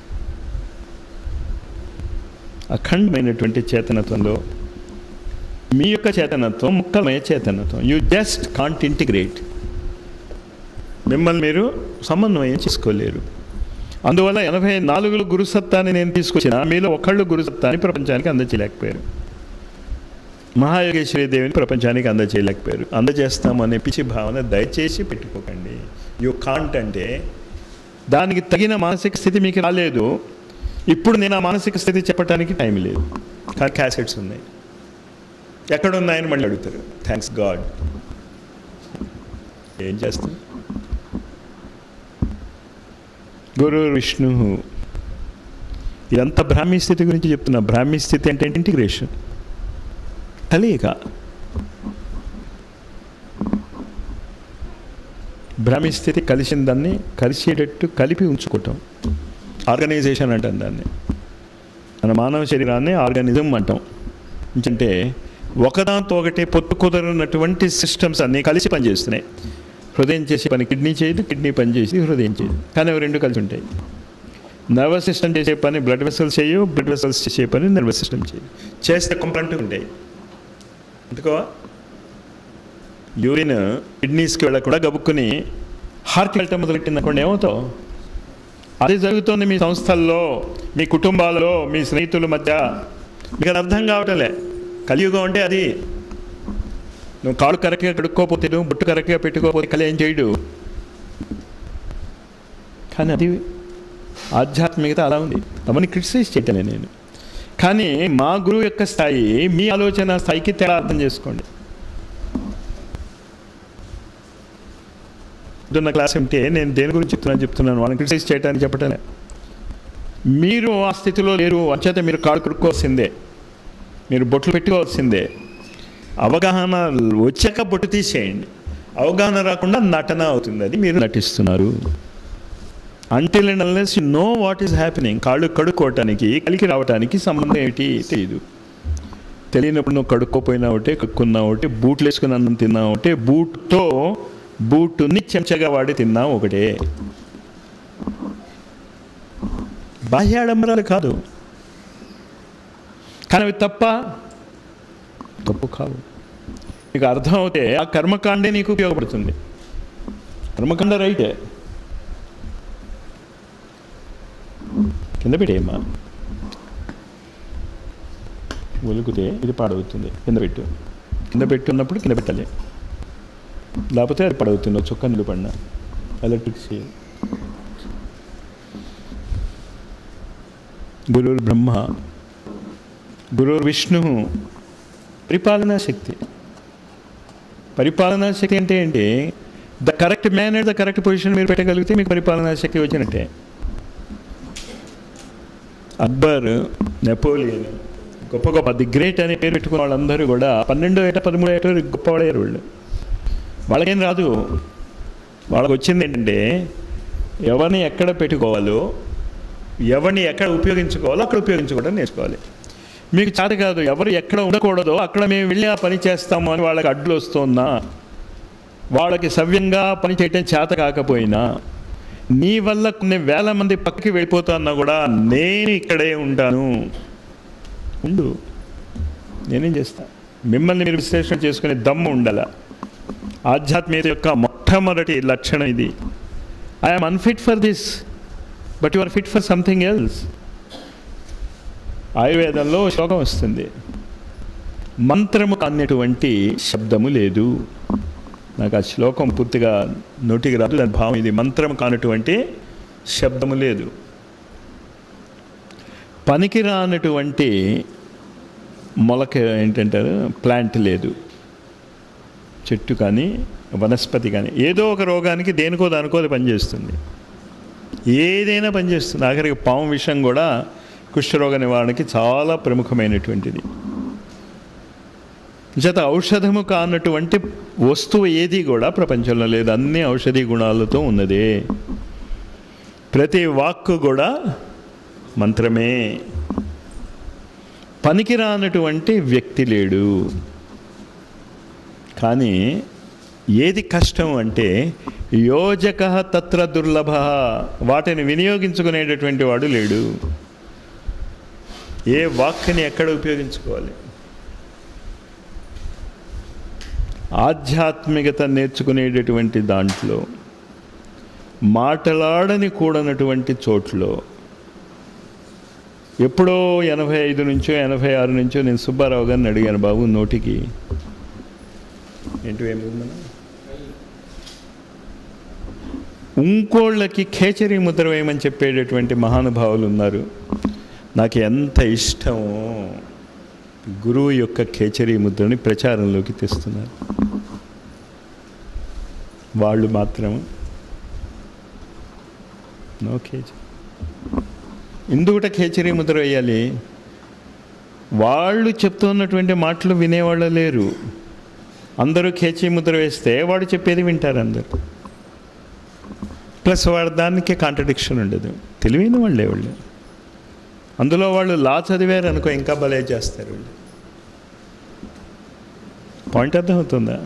అఖండమైనటువంటి చేతనత్వంలో మీ యొక్క చేతనత్వం ముక్కలమయ చేతనత్వం యూ జస్ట్ కాంట్ ఇంటిగ్రేట్ మిమ్మల్ని మీరు సమన్వయం చేసుకోలేరు అందువల్ల ఎనభై నాలుగులు గురుసత్తాన్ని నేను తీసుకొచ్చిన మీలో ఒకళ్ళు గురుసత్తాన్ని ప్రపంచానికి అందచేయలేకపోయారు మహాయోగేశ్వరి దేవిని ప్రపంచానికి అందచేయలేకపోయారు అందజేస్తాం అనే పిచ్చి భావన దయచేసి పెట్టుకోకండి యూ కాంట్ అంటే దానికి తగిన మానసిక స్థితి మీకు రాలేదు ఇప్పుడు నేను ఆ మానసిక స్థితి చెప్పడానికి టైం లేదు కానీ క్యాసెట్స్ ఉన్నాయి ఎక్కడ ఉన్నాయని మళ్ళీ అడుగుతారు థ్యాంక్స్ గాడ్ ఏం చేస్తాం గురు విష్ణు ఇదంతా బ్రాహ్మీ స్థితి గురించి చెప్తున్నా బ్రాహ్మీ స్థితి అంటే ఇంటిగ్రేషన్ కలియక బ్రాహ్మీ స్థితి కలిసిన దాన్ని కలిసేటట్టు కలిపి ఉంచుకోవటం ఆర్గనైజేషన్ అంటాం దాన్ని మన మానవ శరీరాన్ని ఆర్గానిజం అంటాం అంటే ఒకదాంతో ఒకటి పొత్తు కుదరనటువంటి సిస్టమ్స్ అన్నీ కలిసి పనిచేస్తున్నాయి హృదయం చేసే పని కిడ్నీ చేయదు కిడ్నీ పని చేసి హృదయం చేయదు కానీ అవి రెండు కలిసి ఉంటాయి నర్వస్ సిస్టమ్ చేసే పని బ్లడ్ వెసల్స్ చేయవు బ్లడ్ వెసల్స్ చేసే పని నర్వస్ సిస్టమ్ చేయదు చేస్తే కంప్లైంట్ ఉంటాయి ఎందుకో యూరిన్ కిడ్నీస్కి వెళ్ళకుండా గబుక్కుని హార్ట్కి వెళ్ళటం మొదలెట్టింది అనుకోండి ఏమవుతావు అది జరుగుతుంది మీ సంస్థల్లో మీ కుటుంబాలలో మీ స్నేహితుల మధ్య మీకు అది అర్థం కావటంలే కలియుగం అంటే అది నువ్వు కాళ్ళు కరెక్ట్గా కడుక్కోపోతే నువ్వు బుట్టు కరెక్ట్గా పెట్టుకోకపోతే కలి ఏం చేయడు కానీ అది ఆధ్యాత్మికత అలా ఉంది అవన్నీ క్రిటిసైజ్ చేయటలే నేను కానీ మా గురువు యొక్క స్థాయి మీ ఆలోచన స్థాయికి తేడా అర్థం చేసుకోండి నా క్లాస్ ఉంటే నేను దేని గురించి చెప్తున్నాను చెప్తున్నాను వాళ్ళని క్రిటిసైజ్ చేయడానికి చెప్పటలే మీరు ఆ స్థితిలో లేరు అంచేత మీరు కాళ్ళు కడుక్కోవాల్సిందే మీరు బొట్లు పెట్టుకోవాల్సిందే అవగాహన వచ్చాక బొట్టు తీసేయండి అవగాహన రాకుండా నటన అవుతుంది అది మీరు నటిస్తున్నారు until and unless you know what is happening కాళ్ళు కడుక్కోవటానికి కలికి రావటానికి సంబంధం ఏమిటి తెలియదు తెలియనప్పుడు నువ్వు కడుక్కోపోయినా ఒకటే కక్కున్నా ఒకటి బూట్లు వేసుకుని అన్నం తిన్నా ఒకటే బూట్తో బూటుని చెంచగా వాడి తిన్నా ఒకటే బాహ్య ఆడంబరాలు కాదు కానీ అవి తప్ప తప్పు కావు నీకు అర్థం అవుతే ఆ కర్మకాండే నీకు ఉపయోగపడుతుంది కర్మకాండ రైటే కింద పెట్టేయమ్మా ఒలుకుతే ఇది పాడవుతుంది కింద పెట్టు కింద పెట్టున్నప్పుడు కింద పెట్టాలి లేకపోతే అది పడవుతుంది ఒక చుక్క నీళ్ళు పడిన ఎలక్ట్రిక్సీ గురుర్ బ్రహ్మ గురుర్ విష్ణు పరిపాలనా శక్తి పరిపాలనా శక్తి అంటే ఏంటి the correct man the correct position మీరు పెట్టగలిగితే మీకు పరిపాలనా శక్తి వచ్చినట్టే అక్బర్ నెపోలియన్ గొప్ప గొప్ప ది గ్రేట్ అనే పేరు పెట్టుకున్న వాళ్ళందరూ కూడా పన్నెండో ఏట పదమూడో ఏట గొప్పవాడయ్యారు వాళ్ళు వాళ్ళకేం రాదు వాళ్ళకి వచ్చింది ఏంటంటే ఎవరిని ఎక్కడ పెట్టుకోవాలో ఎవరిని ఎక్కడ ఉపయోగించుకోవాలో అక్కడ ఉపయోగించుకోవడం నేర్చుకోవాలి మీకు చేత కాదు ఎవరు ఎక్కడ ఉండకూడదో అక్కడ మేము వెళ్ళి ఆ పని చేస్తాము అని వాళ్ళకి అడ్డులు వస్తున్నా వాళ్ళకి సవ్యంగా పని చేయటం చేత కాకపోయినా నీ వల్ల కొన్ని వేల మంది పక్కకి వెళ్ళిపోతున్నా కూడా నేను ఇక్కడే ఉంటాను ఉండు నేనేం చేస్తా మిమ్మల్ని మీరు విశ్లేషణ చేసుకునే దమ్ము ఉండాల ఆధ్యాత్మికత యొక్క మొట్టమొదటి లక్షణం ఇది I'm unfit for this but you are fit for something else ఆయుర్వేదంలో శ్లోకం వస్తుంది మంత్రము అన్నటువంటి శబ్దము లేదు నాకు ఆ శ్లోకం పూర్తిగా నోటికి రాదు దాని భావం ఇది మంత్రం కానటువంటి శబ్దము లేదు పనికి రానటువంటి మొలక ఏంటంటారు ప్లాంట్ లేదు చెట్టు కానీ వనస్పతి కానీ ఏదో ఒక రోగానికి దేనికో దానికో అది పనిచేస్తుంది ఏదైనా పనిచేస్తుంది ఆఖరికి పాము విషయం కూడా కుష్ఠరోగ నివారణకి చాలా ప్రముఖమైనటువంటిది చేత ఔషధము కానటువంటి వస్తువు ఏది కూడా ప్రపంచంలో లేదు అన్ని ఔషధి గుణాలతో ఉన్నదే ప్రతి వాక్కు కూడా మంత్రమే పనికిరానటువంటి వ్యక్తి లేడు కానీ ఏది కష్టం అంటే యోజక తత్ర దుర్లభ వాటిని వినియోగించుకునేటటువంటి వాడు లేడు ఏ వాక్ని ఎక్కడ ఉపయోగించుకోవాలి ఆధ్యాత్మికత నేర్చుకునేటటువంటి దాంట్లో మాటలాడని కూడనటువంటి చోట్లో ఎప్పుడో ఎనభై ఐదు నుంచో ఎనభై ఆరు నుంచో నేను సుబ్బారావు గారిని అడిగాను బాబు నోటికి ఏంటి ఏముందన్నా ఇంకోళ్ళకి ఖేచరీ ముద్ర వేయమని చెప్పేటటువంటి మహానుభావులు ఉన్నారు నాకు ఎంత ఇష్టమో గురువు యొక్క ఖేచరీ ముద్రని ప్రచారంలోకి తెస్తున్నారు వాళ్ళు మాత్రం నో ఖేచరీ ఎందుకుట ఖేచరీ ముద్ర వేయాలి వాళ్ళు చెప్తున్నటువంటి మాటలు వినేవాళ్ళు లేరు అందరూ ఖేచీ ముద్ర వేస్తే వాడు చెప్పేది వింటారు అందరు ప్లస్ వాడు దానికి కాంట్రడిక్షన్ ఉండదు తెలివైన వాళ్ళే వాళ్ళు అందులో వాళ్ళు లా చదివారు అనుకో ఇంకా భలే చేస్తారు వాళ్ళు పాయింట్ అర్థమవుతుందా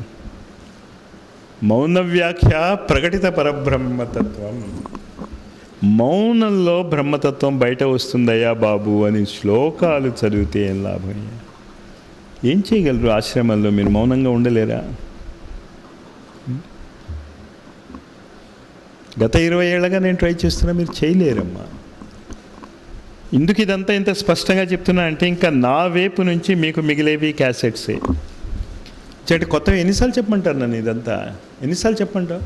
మౌన వ్యాఖ్య ప్రకటిత పరబ్రహ్మతత్వం మౌనంలో బ్రహ్మతత్వం బయట వస్తుందయ్యా బాబు అని శ్లోకాలు చదివితే ఏం లాభమయ్యా ఏం చేయగలరు ఆశ్రమంలో మీరు మౌనంగా ఉండలేరా గత ఇరవై ఏళ్ళగా నేను ట్రై చేస్తున్నా మీరు చేయలేరమ్మా ఎందుకు ఇదంతా ఇంత స్పష్టంగా చెప్తున్నా అంటే ఇంకా నా వైపు నుంచి మీకు మిగిలేవి క్యాసెట్సే చెట్టు కొత్తగా ఎన్నిసార్లు చెప్పమంటారు నన్ను ఇదంతా ఎన్నిసార్లు చెప్పంటావు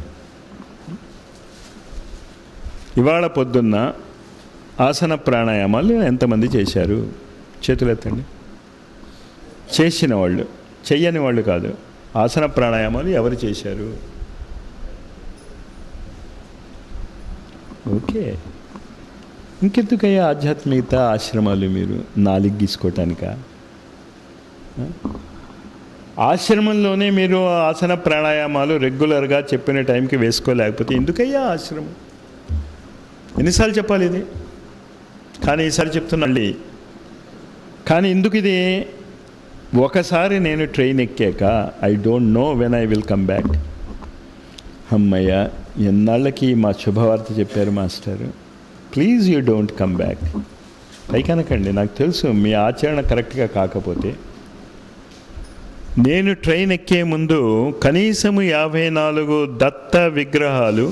ఇవాళ పొద్దున్న ఆసన ప్రాణాయామాలు ఎంతమంది చేశారు చేతులు ఎత్తండి చేసిన వాళ్ళు చెయ్యని వాళ్ళు కాదు ఆసన ప్రాణాయామాలు ఎవరు చేశారు ఓకే ఇంకెందుకయ్యా ఆధ్యాత్మికత ఆశ్రమాలు మీరు నాలుగు గీసుకోవటానిక ఆశ్రమంలోనే మీరు ఆసన ప్రాణాయామాలు రెగ్యులర్గా చెప్పిన టైంకి వేసుకోలేకపోతే ఎందుకయ్యా ఆశ్రమం ఎన్నిసార్లు చెప్పాలి ఇది కానీ ఈసారి చెప్తున్నాండి కానీ ఎందుకు ఇది ఒకసారి నేను ట్రైన్ ఎక్కాక I don't know when I will come back అమ్మయ్య ఎన్నాళ్ళకి మా శుభవార్త చెప్పారు మాస్టారు please you don't come back పైకనకండి నాకు తెలుసు మీ ఆచరణ కరెక్ట్గా కాకపోతే నేను ట్రైన్ ఎక్కే ముందు కనీసము యాభై నాలుగు దత్త విగ్రహాలు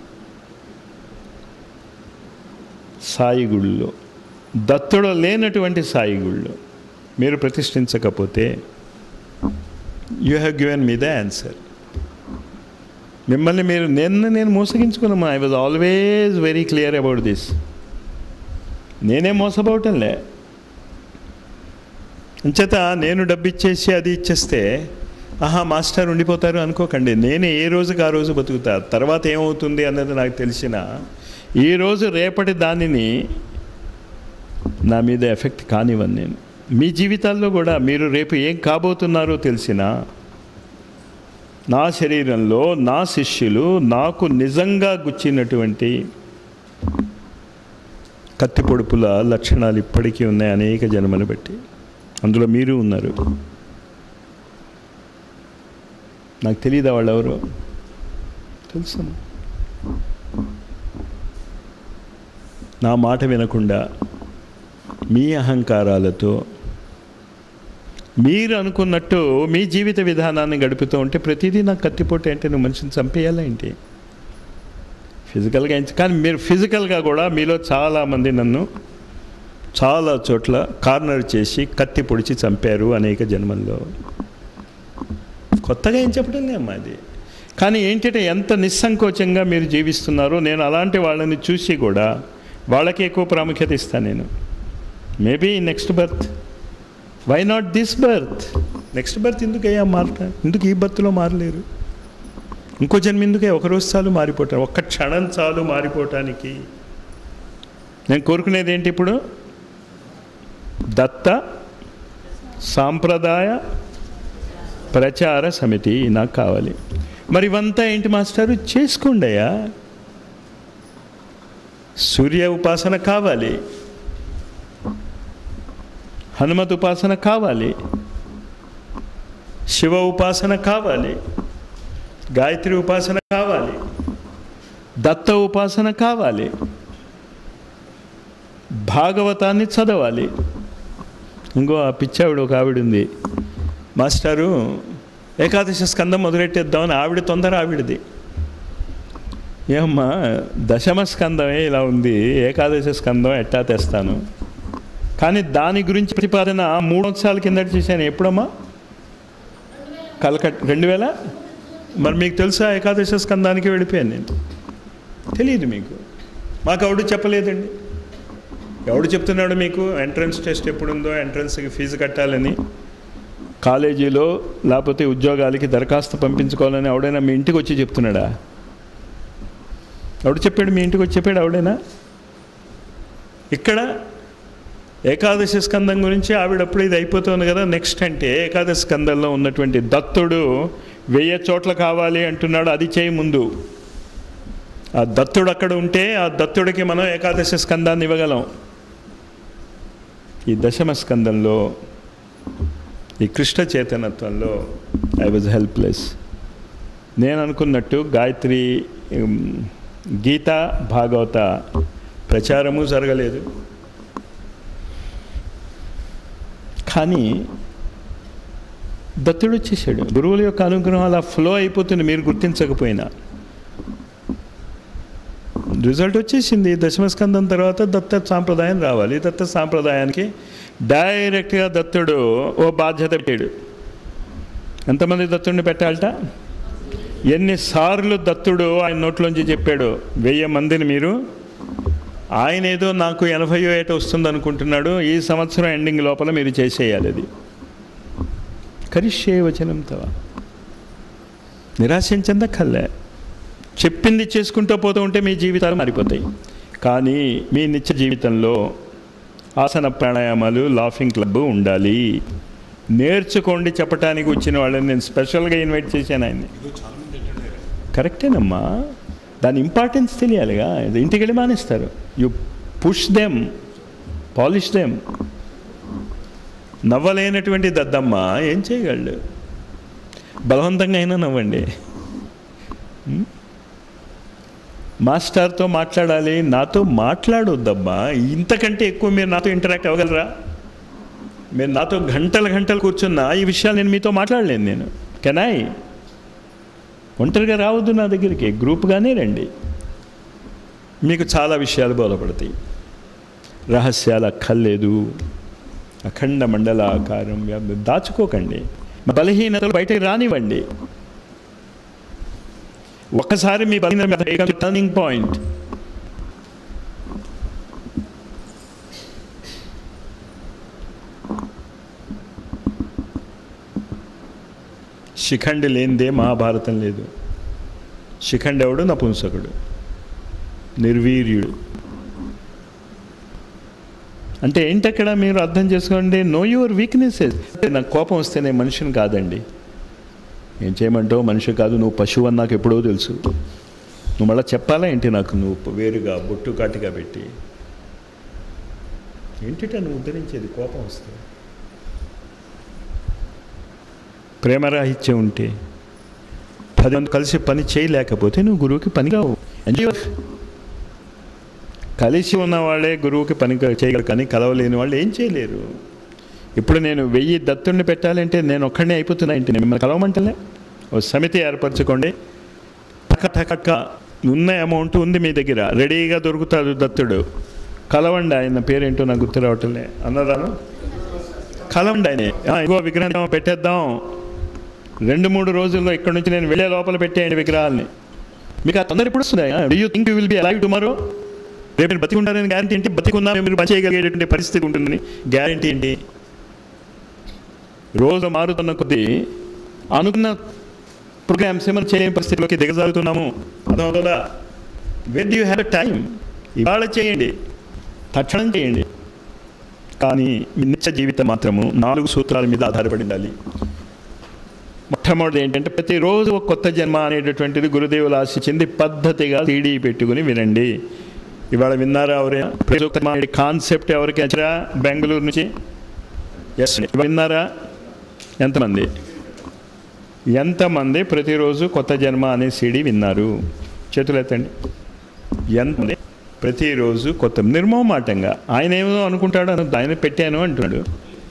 సాయి గుళ్ళో దత్తుడు లేనటువంటి సాయి గుళ్ళో మీరు ప్రతిష్ఠించకపోతే you have given me the answer మిమ్మల్ని మీరు నిన్న నేను మోసగించుకున్నామా I was always very clear about this నేనే మోసపోవటంలే అంచేత నేను డబ్బు ఇచ్చేసి అది ఇచ్చేస్తే ఆహా మాస్టర్ ఉండిపోతారు అనుకోకండి నేను ఏ రోజుకి ఆ రోజు బతుకుతా తర్వాత ఏమవుతుంది అన్నది నాకు తెలిసిన ఈ రోజు రేపటి దానిని నా మీద ఎఫెక్ట్ కానివ్వను నేను మీ జీవితాల్లో కూడా మీరు రేపు ఏం కాబోతున్నారో తెలిసిన నా శరీరంలో నా శిష్యులు నాకు నిజంగా గుచ్చినటువంటి కత్తి పొడుపుల లక్షణాలు ఇప్పటికీ ఉన్నాయి అనేక జన్మను బట్టి అందులో మీరు ఉన్నారు నాకు తెలియదా వాళ్ళు ఎవరు తెలుసు నా మాట వినకుండా మీ అహంకారాలతో మీరు అనుకున్నట్టు మీ జీవిత విధానాన్ని గడుపుతూ ఉంటే ప్రతిదీ నాకు కత్తిపోటు అంటే నువ్వు మనిషిని చంపేయాలా ఏంటి ఫిజికల్గా ఎంచ కానీ మీరు ఫిజికల్గా కూడా మీలో చాలామంది నన్ను చాలా చోట్ల కార్నర్ చేసి కత్తి పొడిచి చంపారు అనేక జన్మల్లో కొత్తగా ఏం చెప్పడం లేమ్మా అది కానీ ఏంటంటే ఎంత నిస్సంకోచంగా మీరు జీవిస్తున్నారో నేను అలాంటి వాళ్ళని చూసి కూడా వాళ్ళకి ఎక్కువ ప్రాముఖ్యత ఇస్తాను నేను maybe next birth why not this birth next birth ఎందుకు అయ్యా మారట ఎందుకు ఈ బర్త్లో మారలేరు ఇంకో జన్మ ఎందుకే ఒక రోజు చాలు మారిపోతారు ఒక్క క్షణం చాలు మారిపోవటానికి నేను కోరుకునేది ఏంటి ఇప్పుడు దత్త సాంప్రదాయ ప్రచార సమితి నాకు కావాలి మరి ఇవంతా ఏంటి మాస్టారు చేసుకోండి అయ్యా సూర్య ఉపాసన కావాలి హనుమత్ ఉపాసన కావాలి శివ ఉపాసన కావాలి గాయత్రి ఉపాసన కావాలి దత్త ఉపాసన కావాలి భాగవతాన్ని చదవాలి ఇంకో ఆ పిచ్చావిడ ఒక ఆవిడ ఉంది మాస్టారు ఏకాదశి స్కందం మొదలెట్టేద్దామని ఆవిడ తొందర ఆవిడది ఏమమ్మా దశమ స్కందమే ఇలా ఉంది ఏకాదశి స్కందం ఎట్టా తెస్తాను కానీ దాని గురించి ప్రతిపాదన మూడు సంవత్సరాల కిందట చేశాను ఎప్పుడమ్మా కలకట్ రెండు వేల మరి మీకు తెలుసా ఏకాదశి స్కందానికి వెళ్ళిపోయాను నేను తెలియదు మీకు మాకు ఎవడు చెప్పలేదండి ఎవడు చెప్తున్నాడు మీకు ఎంట్రన్స్ టెస్ట్ ఎప్పుడుందో ఎంట్రన్స్కి ఫీజు కట్టాలని కాలేజీలో లేకపోతే ఉద్యోగాలకి దరఖాస్తు పంపించుకోవాలని ఎవడైనా మీ ఇంటికి వచ్చి చెప్తున్నాడా ఎవడు చెప్పాడు మీ ఇంటికి వచ్చి చెప్పాడు ఎవడైనా ఇక్కడ ఏకాదశి స్కందం గురించి ఆవిడప్పుడు ఇది అయిపోతుంది కదా నెక్స్ట్ అంటే ఏకాదశి స్కందంలో ఉన్నటువంటి దత్తుడు వెయ్యి చోట్ల కావాలి అంటున్నాడు అది చేయి ముందు ఆ దత్తుడు అక్కడ ఉంటే ఆ దత్తుడికి మనం ఏకాదశి స్కందాన్ని ఇవ్వగలం ఈ దశమ స్కందంలో ఈ కృష్ణ చైతన్యత్వంలో ఐ వాజ్ హెల్ప్లెస్ నేను అనుకున్నట్టు గాయత్రి ఉమ్, గీత భాగవత ప్రచారము జరగలేదు కానీ దత్తుడు వచ్చేసాడు గురువుల యొక్క అనుగ్రహం అలా ఫ్లో అయిపోతుంది మీరు గుర్తించకపోయినా రిజల్ట్ వచ్చేసింది దశమస్కందం తర్వాత దత్త సాంప్రదాయం రావాలి దత్త సాంప్రదాయానికి డైరెక్ట్గా దత్తుడు ఓ బాధ్యత పెట్టాడు ఎంతమంది దత్తుడిని పెట్టాలట ఎన్నిసార్లు దత్తుడు ఆయన నోట్లోంచి చెప్పాడు వెయ్యి మందిని మీరు ఆయన ఏదో నాకు ఎనభైయో ఏట వస్తుంది అనుకుంటున్నాడు ఈ సంవత్సరం ఎండింగ్ లోపల మీరు చేసేయాలి అది కరిష్యే వచనం తవ నిరాశం చెందక్కర్లే చెప్పింది చేసుకుంటూ పోతూ ఉంటే మీ జీవితాలు మారిపోతాయి కానీ మీ నిత్య జీవితంలో ఆసన ప్రాణాయామాలు లాఫింగ్ క్లబ్ ఉండాలి నేర్చుకోండి చెప్పడానికి వచ్చిన వాళ్ళని నేను స్పెషల్గా ఇన్వైట్ చేశాను ఆయన్ని కరెక్టేనమ్మా దాని ఇంపార్టెన్స్ తెలియాలిగా ఇది ఇంటికి వెళ్ళి మానేస్తారు you push them polish them నవ్వలేనటువంటి దద్దమ్మ ఏం చేయగలడు బలవంతంగా అయినా నవ్వండి ఉం? మాస్టర్తో మాట్లాడాలి నాతో మాట్లాడొద్దమ్మా ఇంతకంటే ఎక్కువ మీరు నాతో ఇంటరాక్ట్ అవ్వగలరా మీరు నాతో గంటల గంటలు కూర్చున్నా ఈ విషయాలు నేను మీతో మాట్లాడలేను నేను కెనాయ్ ఒంటరిగా రావద్దు నా దగ్గరికి గ్రూప్గానే రండి మీకు చాలా విషయాలు బోధపడతాయి రహస్యాలు అక్కర్లేదు అఖండ మండల ఆకారం వ్యాప్తి దాచుకోకండి బలహీనతలు బయటకు రానివ్వండి ఒక్కసారి మీ బలహీన టర్నింగ్ పాయింట్ శిఖండి లేనిదే మహాభారతం లేదు శిఖండి ఎవడు నపుంసకుడు నిర్వీర్యుడు అంటే ఏంటక్కడ మీరు అర్థం చేసుకోండి నో యువర్ వీక్నెసెస్ నాకు కోపం వస్తే నేను మనిషిని కాదండి ఏం చేయమంటావు మనిషి కాదు నువ్వు పశువు అని నాకు ఎప్పుడో తెలుసు నువ్వు మళ్ళీ చెప్పాలా ఏంటి నాకు నువ్వు వేరుగా బొట్టు కాటిగా పెట్టి ఏంటిట నువ్వు ఉద్ధరించేది కోపం వస్తే ప్రేమరాహిత్యం ఉంటే పది మంది కలిసి పని చేయలేకపోతే నువ్వు గురువుకి పని కావు ఎంజాయ్ కలిసి ఉన్న వాళ్ళే గురువుకి పని చేయగలరు కానీ కలవలేని వాళ్ళు ఏం చేయలేరు ఇప్పుడు నేను వెయ్యి దత్తుడిని పెట్టాలంటే నేను ఒక్కడనే అయిపోతున్నా ఏంటి నేను మిమ్మల్ని కలవమంటలే ఓ సమితి ఏర్పరచుకోండి టక టక ఉన్న అమౌంట్ ఉంది మీ దగ్గర రెడీగా దొరుకుతాడు దత్తుడు కలవండి ఆయన పేరేంటో నాకు గుర్తు రావట్లే అన్నదాను కలవండి ఆయన ఆ, ఇగో విగ్రహం పెట్టేద్దాం రెండు మూడు రోజుల్లో ఇక్కడ నుంచి నేను వెళ్ళే లోపల పెట్టేయండి విగ్రహాలని మీకు ఆ తొందర ఎప్పుడు వస్తుంది do you think you will be alive tomorrow రేపు మీరు బతికి ఉంటారని గ్యారంటీ ఏంటి బతికున్నా మీరు పని చేయగలిగేటువంటి పరిస్థితి ఉంటుందని గ్యారంటీ ఏంటి రోజు మారుతున్న కొద్దీ అనుకున్న ప్రోగ్రామ్స్ మనం చేయని పరిస్థితిలోకి దిగజారుతున్నాము అర్థమవుతుందా when you have a time ఇవాళ చేయండి తక్షణం చేయండి కానీ మీ నిత్య జీవితం మాత్రము నాలుగు సూత్రాల మీద ఆధారపడి ఉండాలి మొట్టమొదటి ఏంటంటే ప్రతిరోజు ఒక కొత్త జన్మ అనేటటువంటిది గురుదేవులు ఆశించింది పద్ధతిగా సీడీ పెట్టుకుని వినండి ఇవాళ విన్నారా ఎవరైనా ప్రజోత్తమ కాన్సెప్ట్ ఎవరికి వచ్చారా బెంగళూరు నుంచి ఎస్ విన్నారా ఎంతమంది ఎంతమంది ప్రతిరోజు కొత్త జన్మ అనే సీడీ విన్నారు చేతులు ఎత్తండి ఎంతమంది ప్రతిరోజు కొత్త నిర్మోమాటంగా ఆయన ఏమో అనుకుంటాడు అని ఆయన పెట్టాను అంటున్నాడు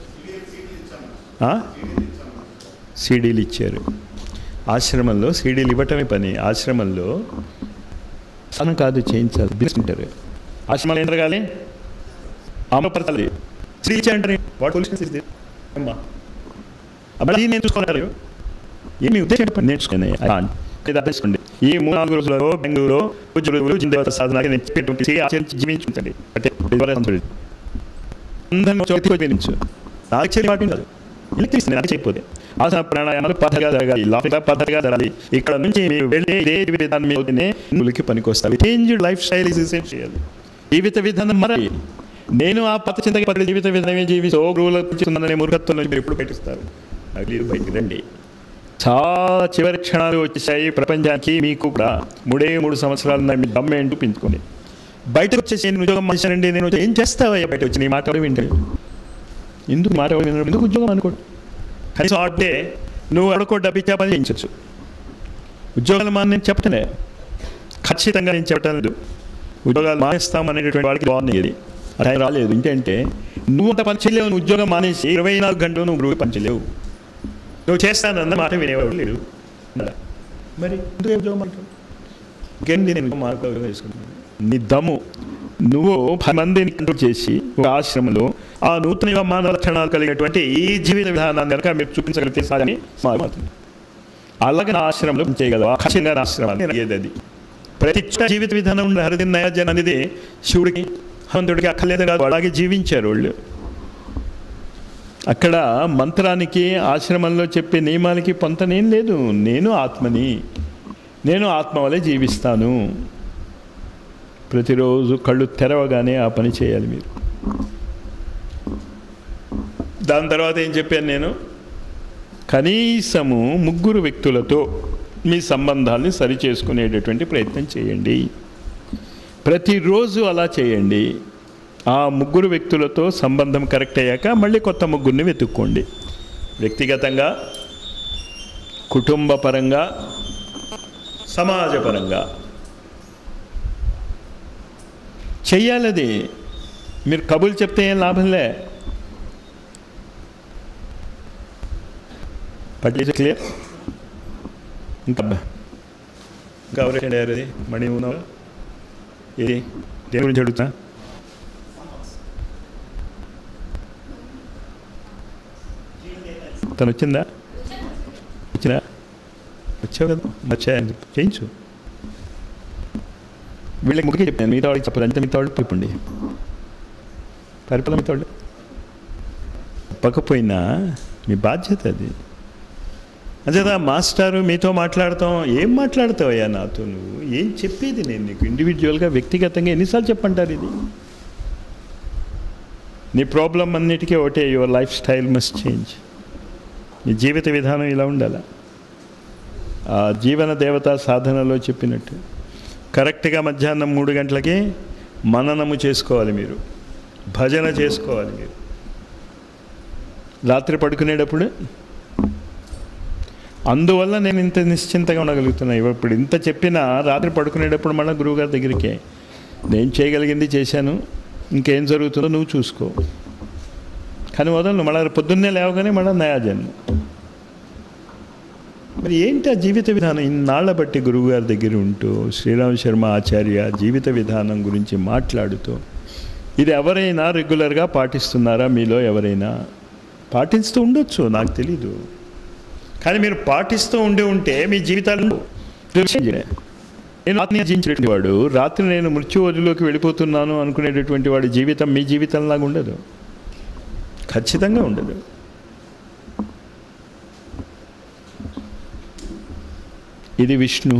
ఆ? సీడీలు ఇచ్చారు ఆశ్రమంలో సీడీలు ఇవ్వటమే పని ఆశ్రమంలో సనం కాదు చేయించాలి తీసుకుంటారు ఆశ్రమాలు ఏం జరగాలి అమపరచాలి శ్రీ ఇచ్చారంటారు వాడు పోలీస్ అమ్మా అబ్బా నేను చూసుకున్నారు ఏమి ఉద్దేశం చెప్పండి నేర్చుకునే ఇది అర్థం చేసుకోండి ఈ మూడు నాలుగు రోజులలో బెంగళూరు ఉజ్జులు జిందేవత సాధన నేను చెప్పేటువంటి చేయి ఆచరించి జీవించుంటండి అంటే అందరినీ చోటించు నాకు చేయని వాటి కాదు ఇలా తెలిసింది నాకు చేయకపోతే ఆసన ప్రాణాయామాలు పద్ధతిగా జరగాలి లాఫిగా పద్ధతిగా జరగాలి ఇక్కడ నుంచి మీరు వెళ్ళే ఇదే విధానం మీదనే నులికి పనికొస్తాయి change lifestyle is essential జీవిత విధానం మరి నేను ఆ పత్త చింతకి పది జీవిత విధానమే జీవించి ఓ గురువులకు పిచ్చుకుందనే మూర్ఖత్వం నుంచి మీరు ఎప్పుడు పెట్టిస్తారు అది బయటికి రండి చాలా చివరి క్షణాలు వచ్చేసాయి ప్రపంచానికి మీకు కూడా మూడే మూడు సంవత్సరాలు ఉన్నాయి మీ దమ్మేంటూ పెంచుకోండి బయటకు వచ్చేసి నేను ఉద్యోగం మనిషినండి నేను ఏం చేస్తావయ్యా బయట వచ్చి నీ మాట ఎవరు వింటాడు ఎందుకు మాట ఎవరు వినరు? ఎందుకు ఉద్యోగం అనుకోడు కనీసం ఆడితే నువ్వు అడుకో డబ్బిచ్చా పని చేయించవచ్చు ఉద్యోగాలు మా నేను చెప్పటలే ఖచ్చితంగా నేను చెప్పటం లేదు ఉద్యోగాలు మానేస్తాం అనేటటువంటి వాళ్ళకి బాగుంది ఇది అది ఆయన రాలేదు ఏంటంటే నువ్వు అంత పని చేయలేవు నువ్వు ఉద్యోగం మానేసి ఇరవై నాలుగు గంటలు నువ్వు గురువు పని చేయలేవు నువ్వు చేస్తానన్న మాట వినేవాడు లేడు మరి ఎందుకు ఉద్యోగం అంటావు ఇంకేంటి నేను మార్పు వేసుకుంటాను నీ దమ్ము నువ్వు పది మందిని కంట్రోల్ చేసి ఒక ఆశ్రమంలో ఆ నూతన మానవ లక్షణాలు కలిగినటువంటి ఈ జీవిత విధానాన్ని కనుక మీరు చూపించగలిగితే సాధని మారుతుంది అలాగే నా ఆశ్రమంలో పని చేయగలవు ఖచ్చితంగా నా ఆశ్రమాన్ని అడిగేది అది ప్రతి చోట జీవిత విధానం ఉన్న హరిదిన్ నయాజన్ అనేది శివుడికి హనుమంతుడికి అక్కర్లేదు కాదు అలాగే జీవించారు వాళ్ళు అక్కడ మంత్రానికి ఆశ్రమంలో చెప్పే నియమాలకి పొంతనేం లేదు నేను ఆత్మని నేను ఆత్మ వలె జీవిస్తాను ప్రతిరోజు కళ్ళు తెరవగానే ఆ పని చేయాలి మీరు దాని తర్వాత ఏం చెప్పాను నేను కనీసము ముగ్గురు వ్యక్తులతో మీ సంబంధాన్ని సరిచేసుకునేటటువంటి ప్రయత్నం చేయండి ప్రతిరోజు అలా చేయండి ఆ ముగ్గురు వ్యక్తులతో సంబంధం కరెక్ట్ అయ్యాక మళ్ళీ కొత్త ముగ్గురిని వెతుక్కోండి వ్యక్తిగతంగా కుటుంబపరంగా సమాజపరంగా చెయ్యాలి అది మీరు కబుర్లు చెప్తే ఏం లాభంలే పట్టి క్లియర్ ఇంకా ఇంకా ఎవరు అయ్యారు అది మణి ఉన్నావా ఏది దేని గురించి అడుగుతా తను వచ్చిందా వచ్చిందా వచ్చావు కదా వచ్చాయని చెప్పు చేయించు వీళ్ళకి ముగ్గురికి చెప్పాను మిగతా వాళ్ళకి చెప్పదు అంటే మిగతా వాళ్ళు చెప్పండి పరిపాలన మిగతా వాళ్ళు చెప్పకపోయినా మీ బాధ్యత అది అదేదా మాస్టారు మీతో మాట్లాడతాం ఏం మాట్లాడతావయ్యా నాతో నువ్వు ఏం చెప్పేది నేను నీకు ఇండివిజువల్గా వ్యక్తిగతంగా ఎన్నిసార్లు చెప్పంటారు ఇది నీ ప్రాబ్లం అన్నిటికీ ఒకటే your lifestyle must change నీ జీవిత విధానం ఇలా ఉండాలి ఆ జీవన దేవత సాధనలో చెప్పినట్టు కరెక్ట్గా మధ్యాహ్నం మూడు గంటలకి మననము చేసుకోవాలి మీరు భజన చేసుకోవాలి మీరు రాత్రి పడుకునేటప్పుడు అందువల్ల నేను ఇంత నిశ్చింతగా ఉండగలుగుతున్నా ఇప్పుడు ఇంత చెప్పినా రాత్రి పడుకునేటప్పుడు మళ్ళీ గురువుగారి దగ్గరికే నేను చేయగలిగింది చేశాను ఇంకేం జరుగుతుందో నువ్వు చూసుకో కానీ వదలను మళ్ళీ పొద్దున్నే లేవగానే మళ్ళీ నయాజన్మ మరి ఏంటి ఆ జీవిత విధానం ఇన్నాళ్ల బట్టి గురువుగారి దగ్గర ఉంటూ శ్రీరామ్ శర్మ ఆచార్య జీవిత విధానం గురించి మాట్లాడుతూ ఇది ఎవరైనా రెగ్యులర్గా పాటిస్తున్నారా మీలో ఎవరైనా పాటిస్తూ ఉండొచ్చు నాకు తెలీదు కానీ మీరు పాటిస్తూ ఉండి ఉంటే మీ జీవితాలు నేను ఆత్మీయ జీవించినటువంటి వాడు రాత్రి నేను మృత్యువధిలోకి వెళ్ళిపోతున్నాను అనుకునేటటువంటి వాడి జీవితం మీ జీవితంలాగా ఉండదు ఖచ్చితంగా ఉండదు ఇది విష్ణు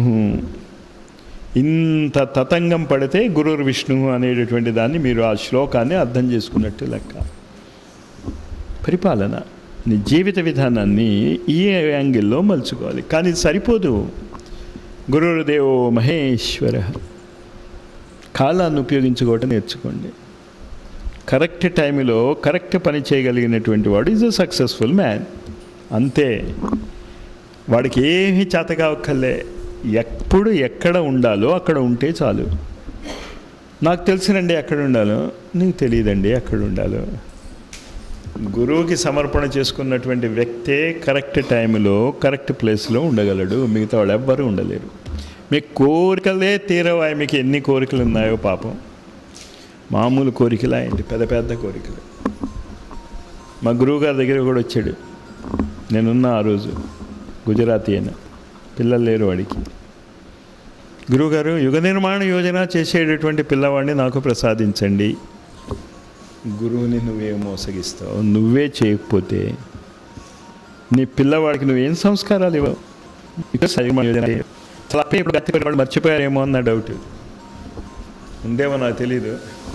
ఇంత తతంగం పడితే గురుర్ విష్ణు అనేటటువంటి దాన్ని మీరు ఆ శ్లోకాన్ని అర్థం చేసుకున్నట్టు లెక్క పరిపాలన నీ జీవిత విధానాన్ని ఈ యాంగిల్లో మలుచుకోవాలి కానీ ఇది సరిపోదు గురుదేవో మహేశ్వర కాలాన్ని ఉపయోగించుకోవటం నేర్చుకోండి కరెక్ట్ టైంలో కరెక్ట్ పని చేయగలిగినటువంటి వాడు ఈజ్ అ సక్సెస్ఫుల్ మ్యాన్ అంతే వాడికి ఏమీ చేత కావక్కర్లే ఎప్పుడు ఎక్కడ ఉండాలో అక్కడ ఉంటే చాలు నాకు తెలిసినండి ఎక్కడ ఉండాలో నీకు తెలియదండి ఎక్కడ ఉండాలో గురువుకి సమర్పణ చేసుకున్నటువంటి వ్యక్తే కరెక్ట్ టైంలో కరెక్ట్ ప్లేస్లో ఉండగలడు మిగతా వాళ్ళు ఎవ్వరూ ఉండలేరు మీ కోరికలే తీరవా మీకు ఎన్ని కోరికలు ఉన్నాయో పాపం మామూలు కోరికలా ఏంటి పెద్ద పెద్ద కోరికలు మా గురువుగారి దగ్గర కూడా వచ్చాడు నేనున్న ఆ రోజు గుజరాతీ అయినా పిల్లలు లేరు వాడికి గురువుగారు యుగ నిర్మాణ యోజన చేసేటటువంటి పిల్లవాడిని నాకు ప్రసాదించండి గురువుని నువ్వే మోసగిస్తావు నువ్వే చేయకపోతే నీ పిల్లవాడికి నువ్వేం సంస్కారాలు ఇవ్వవు ఇక సరిగ్గా యోజన చేయవు. అసలు అప్పుడే ఇప్పుడు గట్టి పిల్లవాడు మర్చిపోయారేమో అన్న డౌట్ ఉందేమో నాకు తెలీదు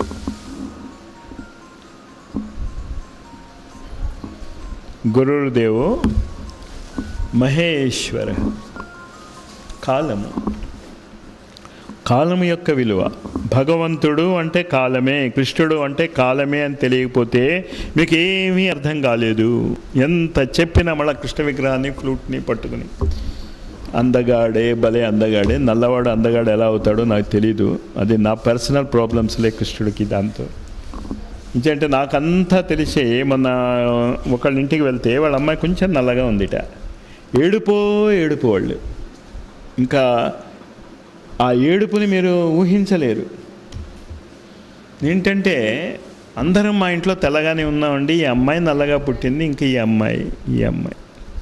గురుదేవో మహేశ్వర కాలము కాలము యొక్క విలువ భగవంతుడు అంటే కాలమే కృష్ణుడు అంటే కాలమే అని తెలియకపోతే మీకు ఏమీ అర్థం కాలేదు ఎంత చెప్పినా మళ్ళీ కృష్ణ విగ్రహాన్ని ఫ్లూట్ని పట్టుకుని అందగాడే భలే అందగాడే నల్లవాడు అందగాడు ఎలా అవుతాడో నాకు తెలీదు అది నా పర్సనల్ ప్రాబ్లమ్స్లే కృష్ణుడికి దాంతో ఇంకంటే నాకంతా తెలిసే మొన్న ఒకళ్ళ ఇంటికి వెళ్తే వాళ్ళ అమ్మాయి కొంచెం నల్లగా ఉందిట ఏడుపో ఏడుపు వాళ్ళు ఇంకా ఆ ఏడుపుని మీరు ఊహించలేరు ఏంటంటే అందరం మా ఇంట్లో తెల్లగానే ఉన్నామండి ఈ అమ్మాయి నల్లగా పుట్టింది ఇంకా ఈ అమ్మాయి ఈ అమ్మాయి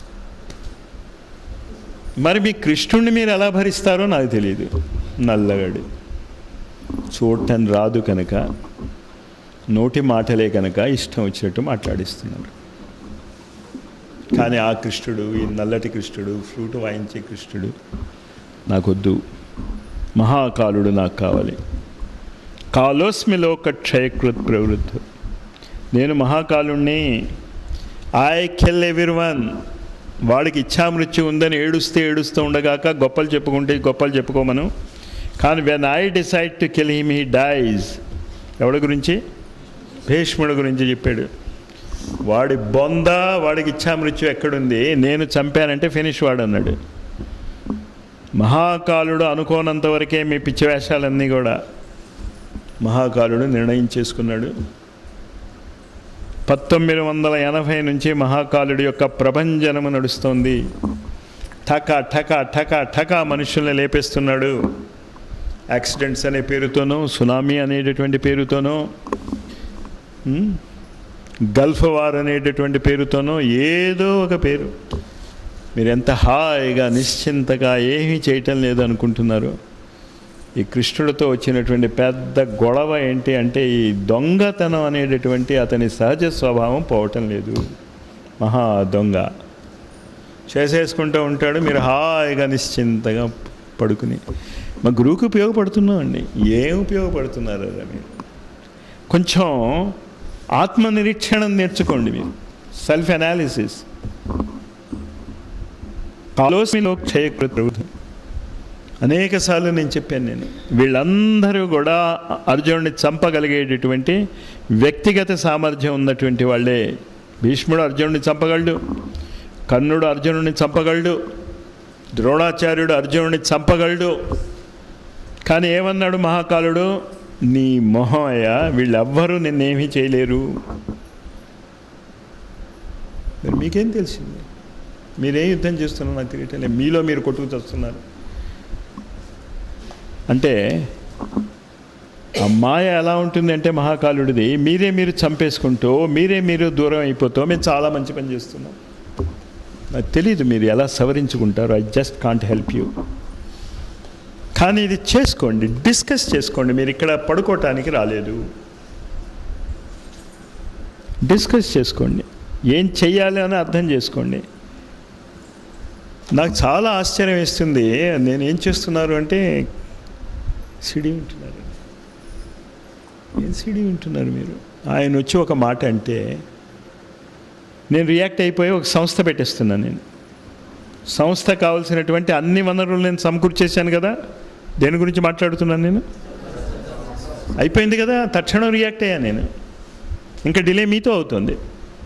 మరి మీ కృష్ణుడిని మీరు ఎలా భరిస్తారో నాకు తెలియదు నల్లగాడు చూడటం రాదు కనుక నోటి మాటలే కనుక ఇష్టం వచ్చినట్టు మాట్లాడిస్తున్నారు కానీ ఆ కృష్ణుడు ఈ నల్లటి కృష్ణుడు ఫ్లూట్ వాయించే కృష్ణుడు నాకొద్దు మహాకాలుడు నాకు కావాలి కాలోస్మి లోక క్షయకృత్ ప్రవృత్తి నేను మహాకాలుణ్ణి ఐ కెల్ ఎవ్రీవన్ వాడికి ఇచ్చామృత్యు ఉందని ఏడుస్తే ఏడుస్తూ ఉండగాక గొప్పలు చెప్పుకుంటే గొప్పలు చెప్పుకోమను కానీ when I decide to kill him he dies ఎవడి గురించి భీష్ముడి గురించి చెప్పాడు వాడి బొంద వాడికి ఇచ్చామృత్యు ఎక్కడుంది నేను చంపానంటే ఫినిష్ వాడు అన్నాడు మహాకాలుడు అనుకోనంత వరకే మీ పిచ్చి వేషాలన్నీ కూడా మహాకాలుడు నిర్ణయం చేసుకున్నాడు పంతొమ్మిది వందల ఎనభై నుంచి మహాకాలుడి యొక్క ప్రభంజనము నడుస్తోంది ఠక ఠక ఠక ఠక మనుషుల్ని లేపేస్తున్నాడు యాక్సిడెంట్స్ అనే పేరుతోనూ సునామీ అనేటటువంటి పేరుతోనూ ఉమ్, గల్ఫ్ వార్ అనేటటువంటి పేరుతోనో ఏదో ఒక పేరు మీరు ఎంత హాయిగా నిశ్చింతగా ఏమీ చేయటం లేదు అనుకుంటున్నారు ఈ కృష్ణుడితో వచ్చినటువంటి పెద్ద గొడవ ఏంటి అంటే ఈ దొంగతనం అనేటటువంటి అతని సహజ స్వభావం పోవటం లేదు మహా దొంగ చేసేసుకుంటూ ఉంటాడు మీరు హాయిగా నిశ్చింతగా పడుకుని మా గురువుకి ఉపయోగపడుతున్నామండి ఏం ఉపయోగపడుతున్నారు రా మీరు కొంచెం ఆత్మనిరీక్షణం నేర్చుకోండి మీరు సెల్ఫ్ అనాలిసిస్ కాలోస్మిలో క్షయకృత ప్రభుత్వం అనేక సార్లు నేను చెప్పాను నేను వీళ్ళందరూ కూడా అర్జునుడిని చంపగలిగేటటువంటి వ్యక్తిగత సామర్థ్యం ఉన్నటువంటి వాళ్ళే భీష్ముడు అర్జునుడిని చంపగలడు కర్ణుడు అర్జునుడిని చంపగలడు ద్రోణాచార్యుడు అర్జునుడిని చంపగలడు కానీ ఏమన్నాడు మహాకాలుడు నీ మొహం అయ్యా వీళ్ళెవ్వరూ నిన్నేమీ చేయలేరు మరి మీకేం తెలిసింది మీరేం యుద్ధం చేస్తున్నారు నాకు తెలియటం లేదు మీలో మీరు కొట్టుకు తెస్తున్నారు అంటే ఆ మాయ ఎలా ఉంటుంది అంటే మహాకాలుడిది మీరే మీరు చంపేసుకుంటూ మీరే మీరు దూరం అయిపోతూ మేము చాలా మంచి పని చేస్తున్నాం నాకు తెలియదు మీరు ఎలా సవరించుకుంటారు I just can't help you కానీ ఇది చేసుకోండి డిస్కస్ చేసుకోండి మీరు ఇక్కడ పడుకోవటానికి రాలేదు డిస్కస్ చేసుకోండి ఏం చెయ్యాలి అని అర్థం చేసుకోండి నాకు చాలా ఆశ్చర్యం వేస్తుంది నేను ఏం చేస్తున్నారు అంటే సిడి వింటున్నారు ఏం సిడి వింటున్నారు మీరు ఆయన వచ్చి ఒక మాట అంటే నేను రియాక్ట్ అయిపోయి ఒక సంస్థ పెట్టేస్తున్నాను నేను సంస్థ కావాల్సినటువంటి అన్ని వనరులు నేను సమకూర్చేశాను కదా దేని గురించి మాట్లాడుతున్నాను నేను అయిపోయింది కదా తక్షణం రియాక్ట్ అయ్యా నేను ఇంకా డిలే మీతో అవుతుంది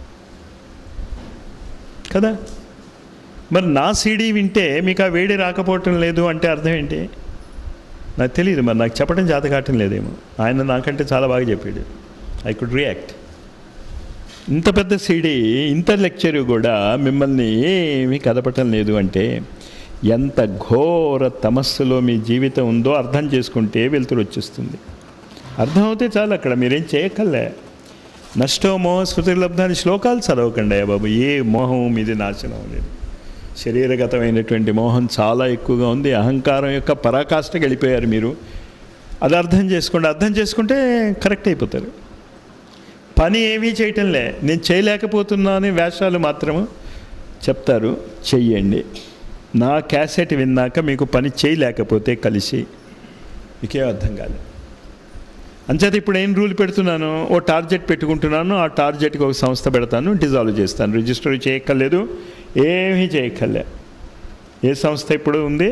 కదా మరి నా సీడీ వింటే మీకు ఆ వేడి రాకపోవటం లేదు అంటే అర్థం ఏంటి నాకు తెలియదు మరి నాకు చెప్పడం చేత కావటం లేదేమో ఆయన నాకంటే చాలా బాగా చెప్పాడు ఐ కుడ్ రియాక్ట్ ఇంత పెద్ద సీడీ ఇంత లెక్చర్ కూడా మిమ్మల్ని ఏమీ కదపటం లేదు అంటే ఎంత ఘోర తమస్సులో మీ జీవితం ఉందో అర్థం చేసుకుంటే వెలుతురు వచ్చేస్తుంది అర్థమవుతే చాలు అక్కడ మీరేం చేయక్కర్లే నష్టో మోహ స్మృతిలబ్ధాన్ని శ్లోకాలు చదవకండి అయ్యా బాబు ఏ మోహం మీది నాశనం లేదు శరీరగతమైనటువంటి మోహం చాలా ఎక్కువగా ఉంది అహంకారం యొక్క పరాకాష్ఠకి వెళ్ళిపోయారు మీరు అది అర్థం చేసుకోండి అర్థం చేసుకుంటే కరెక్ట్ అయిపోతారు పని ఏమీ చేయటంలే నేను చేయలేకపోతున్నాను వేషాలు మాత్రము చెప్తారు చెయ్యండి నా క్యాసెట్ విన్నాక మీకు పని చేయలేకపోతే కలిసి మీకేం అర్థం కాలేదు అంచేత ఇప్పుడు ఏం రూల్ పెడుతున్నాను ఓ టార్గెట్ పెట్టుకుంటున్నాను ఆ టార్గెట్కి ఒక సంస్థ పెడతాను డిజాల్వ్ చేస్తాను రిజిస్టర్ చేయక్కర్లేదు ఏమీ చేయక్కర్లే ఏ సంస్థ ఇప్పుడు ఉంది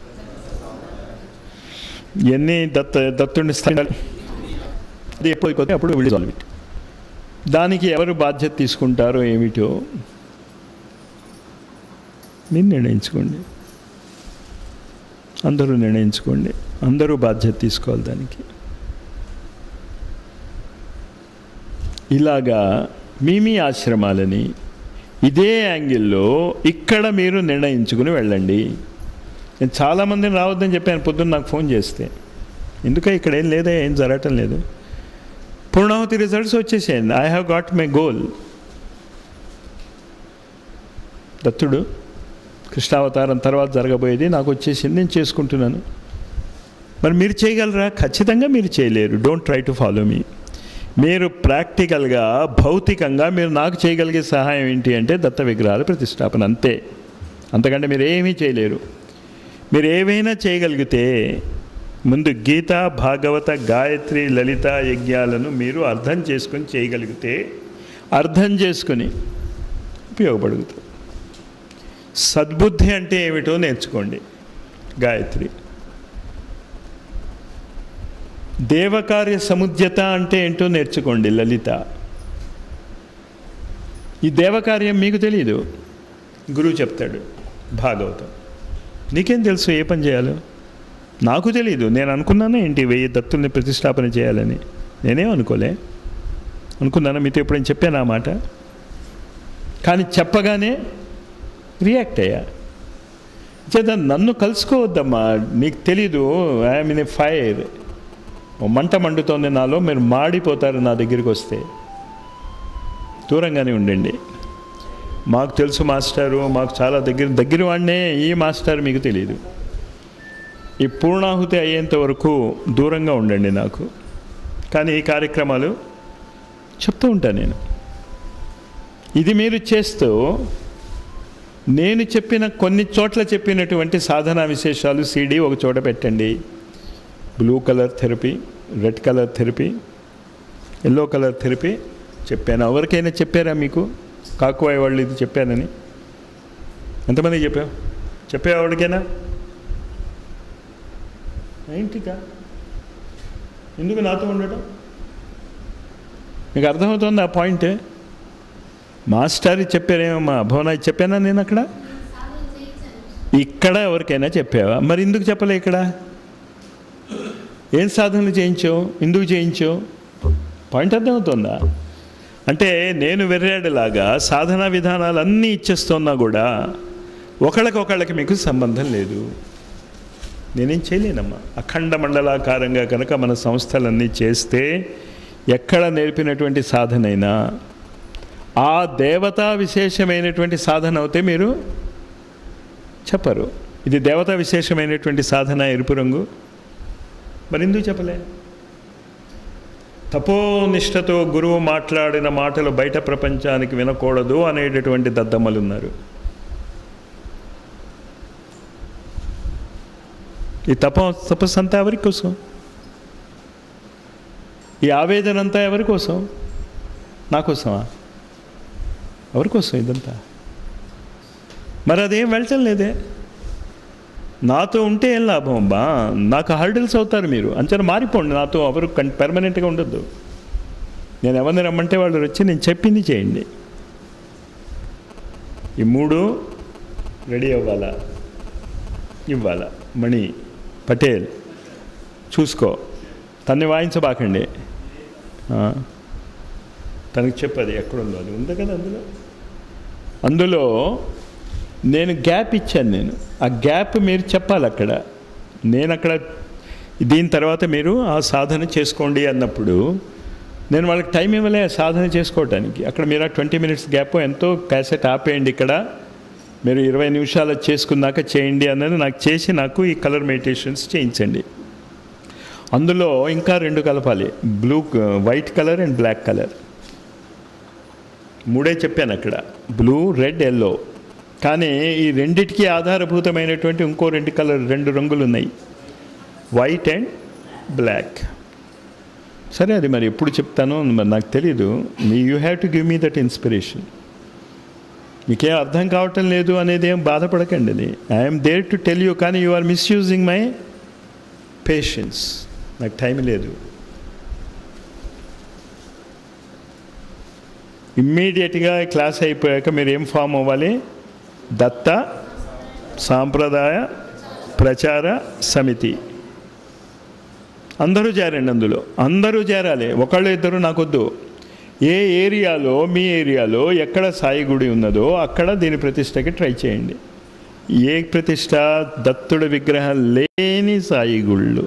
ఎన్ని దత్త దత్తుడిని స్థాయి అది ఎప్పుడు అయిపోతే అప్పుడు డిజాల్వ్ ఇట్ దానికి ఎవరు బాధ్యత తీసుకుంటారో ఏమిటో మీరు నిర్ణయించుకోండి అందరూ నిర్ణయించుకోండి అందరూ బాధ్యత తీసుకోవాలి దానికి ఇలాగా మీ మీ ఆశ్రమాలని ఇదే యాంగిల్లో ఇక్కడ మీరు నిర్ణయించుకుని వెళ్ళండి నేను చాలామందిని రావద్దని చెప్పాను పొద్దున్న నాకు ఫోన్ చేస్తే ఎందుక ఇక్కడ ఏం లేదా ఏం జరగటం లేదు పూర్ణాహుతి రిజల్ట్స్ వచ్చేసేయండి I have got my goal దత్తుడు కృష్ణావతారం తర్వాత జరగబోయేది నాకు వచ్చేసింది నేను చేసుకుంటున్నాను మరి మీరు చేయగలరా ఖచ్చితంగా మీరు చేయలేరు don't try to follow me మీరు ప్రాక్టికల్గా భౌతికంగా మీరు నాకు చేయగలిగే సహాయం ఏంటి అంటే దత్త విగ్రహాల ప్రతిష్టాపన అంతే అంతకంటే మీరు ఏమీ చేయలేరు మీరు ఏవైనా చేయగలిగితే ముందు గీత భాగవత గాయత్రి లలిత యజ్ఞాలను మీరు అర్థం చేసుకొని చేయగలిగితే అర్థం చేసుకొని ఉపయోగపడుగుతారు సద్బుద్ధి అంటే ఏమిటో నేర్చుకోండి గాయత్రి దేవకార్య సముద్యత అంటే ఏంటో నేర్చుకోండి లలిత ఈ దేవకార్యం మీకు తెలియదు గురువు చెప్తాడు భాగవతం నీకేం తెలుసు ఏ పని చేయాలో నాకు తెలీదు నేను అనుకున్నాను ఏంటి వెయ్యి దత్తుల్ని ప్రతిష్టాపన చేయాలని నేనేం అనుకోలే అనుకున్నాను మీతో ఎప్పుడైనా చెప్పాను ఆ మాట కానీ చెప్పగానే రియాక్ట్ అయ్యా చేత నన్ను కలుసుకోవద్దమ్మా నీకు తెలీదు ఐఎమ్ ఇన్ ఏ ఫైర్ ఓ మంట మండుతోంది నాలో మీరు మాడిపోతారు నా దగ్గరికి వస్తే దూరంగానే ఉండండి మాకు తెలుసు మాస్టారు మాకు చాలా దగ్గర దగ్గర వాడినే ఈ మాస్టర్ మీకు తెలియదు ఈ పూర్ణాహుతి అయ్యేంత వరకు దూరంగా ఉండండి నాకు కానీ ఈ కార్యక్రమాలు చెప్తూ ఉంటాను నేను ఇది మీరు చేస్తూ నేను చెప్పిన కొన్ని చోట్ల చెప్పినటువంటి సాధనా విశేషాలు సీడీ ఒక చోట పెట్టండి blue colour therapy red colour therapy yellow colour therapy చెప్పాను ఎవరికైనా చెప్పారా మీకు కాకువాయి వాళ్ళు ఇది చెప్పానని ఎంతమంది చెప్పావు చెప్పేవాడికైనా ఏంటికా ఎందుకు నాతో ఉండటం మీకు అర్థమవుతుంది ఆ పాయింట్ మాస్టర్ చెప్పారేమమ్మా భవనా చెప్పానా నేను అక్కడ ఇక్కడ ఎవరికైనా చెప్పావా మరి ఎందుకు చెప్పలే ఇక్కడ ఏం సాధనలు చేయించావు ఎందుకు చేయించావు పాయింట్ అర్థమవుతుందా అంటే నేను వెర్రాడులాగా సాధనా విధానాలు అన్నీ ఇచ్చేస్తున్నా కూడా ఒకళ్ళకొకళ్ళకి మీకు సంబంధం లేదు నేనేం చేయలేనమ్మా అఖండ మండలాకారంగా కనుక మన సంస్థలన్నీ చేస్తే ఎక్కడ నేర్పినటువంటి సాధనైనా ఆ దేవతా విశేషమైనటువంటి సాధన అవుతే మీరు చెప్పరు ఇది దేవతా విశేషమైనటువంటి సాధన ఎరుపు రంగు మరి ఎందుకు చెప్పలే తపోనిష్టతో గురువు మాట్లాడిన మాటలు బయట ప్రపంచానికి వినకూడదు అనేటటువంటి దద్దమ్మలు ఉన్నారు ఈ తప తపస్సు అంతా ఎవరి కోసం ఈ ఆవేదన అంతా ఎవరి కోసం నా కోసమా ఎవరి కోసం ఇదంతా మరి అదేం వెళ్ళటం లేదే నాతో ఉంటే ఏం లాభం అబ్బా నాకు హర్డిల్స్ అవుతారు మీరు అంచనా మారిపోండి నాతో ఎవరు కన్ పెర్మనెంట్గా ఉండొద్దు నేను ఎవరిని రమ్మంటే వాళ్ళు వచ్చి నేను చెప్పింది చేయండి ఈ మూడు రెడీ అవ్వాలా ఇవ్వాలా మణి పటేల్ చూసుకో తన్ని వాయించబాకండి ఆ. తనకి చెప్పది ఎక్కడుందో అది ఉంది కదా అందులో అందులో నేను గ్యాప్ ఇచ్చాను నేను ఆ గ్యాప్ మీరు చెప్పాలి అక్కడ నేను అక్కడ దీని తర్వాత మీరు ఆ సాధన చేసుకోండి అన్నప్పుడు నేను వాళ్ళకి టైం ఇవ్వలే ఆ సాధన చేసుకోవటానికి అక్కడ మీరు ఆ ట్వంటీ మినిట్స్ గ్యాప్ ఎంతో క్యాసెట్ ఆపేయండి ఇక్కడ మీరు ఇరవై నిమిషాలు చేసుకున్నాక చేయండి అన్నది నాకు చేసి నాకు ఈ కలర్ మెడిటేషన్స్ చేయించండి అందులో ఇంకా రెండు కలపాలి blue white colour and black colour మూడే చెప్పాను అక్కడ బ్లూ రెడ్ ఎల్లో కానీ ఈ రెండిటికి ఆధారభూతమైనటువంటి ఇంకో రెండు కలర్ రెండు రంగులు ఉన్నాయి వైట్ అండ్ బ్లాక్ సరే అది మరి ఎప్పుడు చెప్తానో మరి నాకు తెలీదు మీ you have to give me that inspiration మీకేం అర్థం కావటం లేదు అనేది ఏం బాధపడకండి అది I'm there to tell you కానీ you are misusing my patience నాకు టైం లేదు ఇమ్మీడియట్గా క్లాస్ అయిపోయాక మీరు ఏం ఫామ్ అవ్వాలి దత్త సాంప్రదాయ ప్రచార సమితి అందరూ చేరండి అందులో అందరూ చేరాలి ఒకళ్ళు ఇద్దరు నాకొద్దు ఏ ఏరియాలో మీ ఏరియాలో ఎక్కడ సాయి గుడి ఉన్నదో అక్కడ దీని ప్రతిష్టకి ట్రై చేయండి ఏ ప్రతిష్ట దత్తుడి విగ్రహం లేని సాయి గుళ్ళు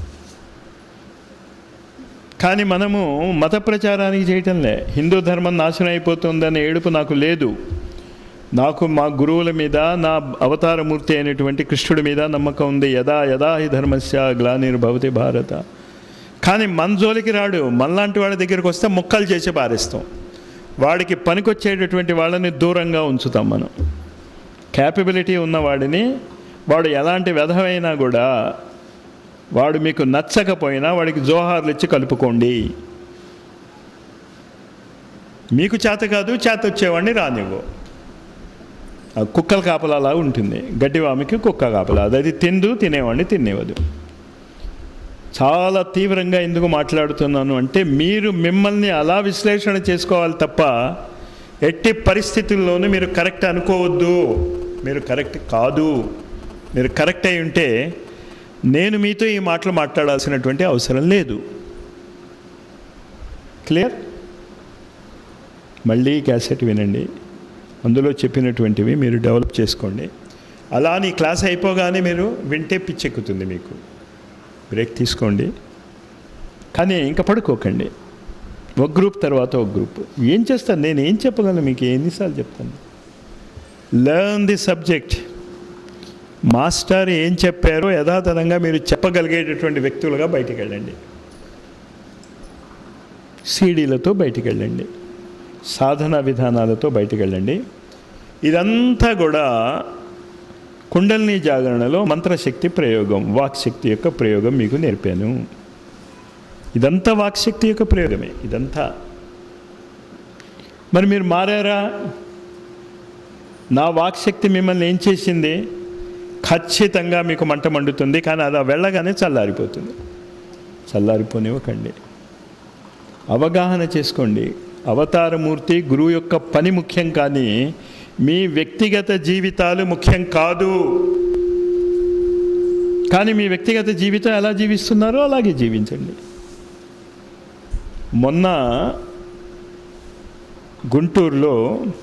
కానీ మనము మత ప్రచారానికి చేయటంలే హిందూ ధర్మం నాశనం అయిపోతుందనే ఏడుపు నాకు లేదు నాకు మా గురువుల మీద నా అవతారమూర్తి అయినటువంటి కృష్ణుడి మీద నమ్మకం ఉంది యదా యదా హి ధర్మస్య గ్లానిర్భవతి భారత కానీ మన జోలికి రాడు మనలాంటి వాడి దగ్గరికి వస్తే ముక్కలు చేసి పారేస్తాం వాడికి పనికొచ్చేటటువంటి వాళ్ళని దూరంగా ఉంచుతాం మనం క్యాపబిలిటీ ఉన్న వాడిని వాడు ఎలాంటి వ్యధమైనా కూడా వాడు మీకు నచ్చకపోయినా వాడికి జోహార్లు ఇచ్చి కలుపుకోండి మీకు చేత కాదు చేత వచ్చేవాడిని రానివ్వు ఆ కుక్కల కాపలాలా ఉంటుంది గడ్డివామికి కుక్క కాపలా అది తిందు తినేవాడిని తినేవదు చాలా తీవ్రంగా ఎందుకు మాట్లాడుతున్నాను అంటే మీరు మిమ్మల్ని అలా విశ్లేషణ చేసుకోవాలి తప్ప ఎట్టి పరిస్థితుల్లోనూ మీరు కరెక్ట్ అనుకోవద్దు మీరు కరెక్ట్ కాదు మీరు కరెక్ట్ అయి ఉంటే నేను మీతో ఈ మాటలు మాట్లాడాల్సినటువంటి అవసరం లేదు క్లియర్ మళ్ళీ క్యాసెట్ వినండి అందులో చెప్పినటువంటివి మీరు డెవలప్ చేసుకోండి అలా నీ క్లాస్ అయిపోగానే మీరు వింటే పిచ్చెక్కుతుంది మీకు బ్రేక్ తీసుకోండి కానీ ఇంకా పడుకోకండి ఒక గ్రూప్ తర్వాత ఒక గ్రూప్ ఏం చేస్తాను నేను ఏం చెప్పగలను మీకు ఎన్నిసార్లు చెప్తాను లెర్న్ ది సబ్జెక్ట్ మాస్టర్ ఏం చెప్పారో యథాతథంగా మీరు చెప్పగలిగేటటువంటి వ్యక్తులుగా బయటికి వెళ్ళండి సీడీలతో బయటికి వెళ్ళండి సాధన విధానాలతో బయటికి వెళ్ళండి ఇదంతా కూడా కుండలిని జాగరణలో మంత్రశక్తి ప్రయోగం వాక్శక్తి యొక్క ప్రయోగం మీకు నేర్పాను ఇదంతా వాక్శక్తి యొక్క ప్రయోగమే ఇదంతా మరి మీరు మారారా నా వాక్శక్తి మిమ్మల్ని ఏం చేసింది ఖచ్చితంగా మీకు మంట మండుతుంది కానీ అది వెళ్ళగానే చల్లారిపోతుంది చల్లారిపోనివ్వకండి అవగాహన చేసుకోండి అవతారమూర్తి గురువు యొక్క పని ముఖ్యం కానీ మీ వ్యక్తిగత జీవితాలు ముఖ్యం కాదు కానీ మీ వ్యక్తిగత జీవితం ఎలా జీవిస్తున్నారో అలాగే జీవించండి మొన్న గుంటూరులో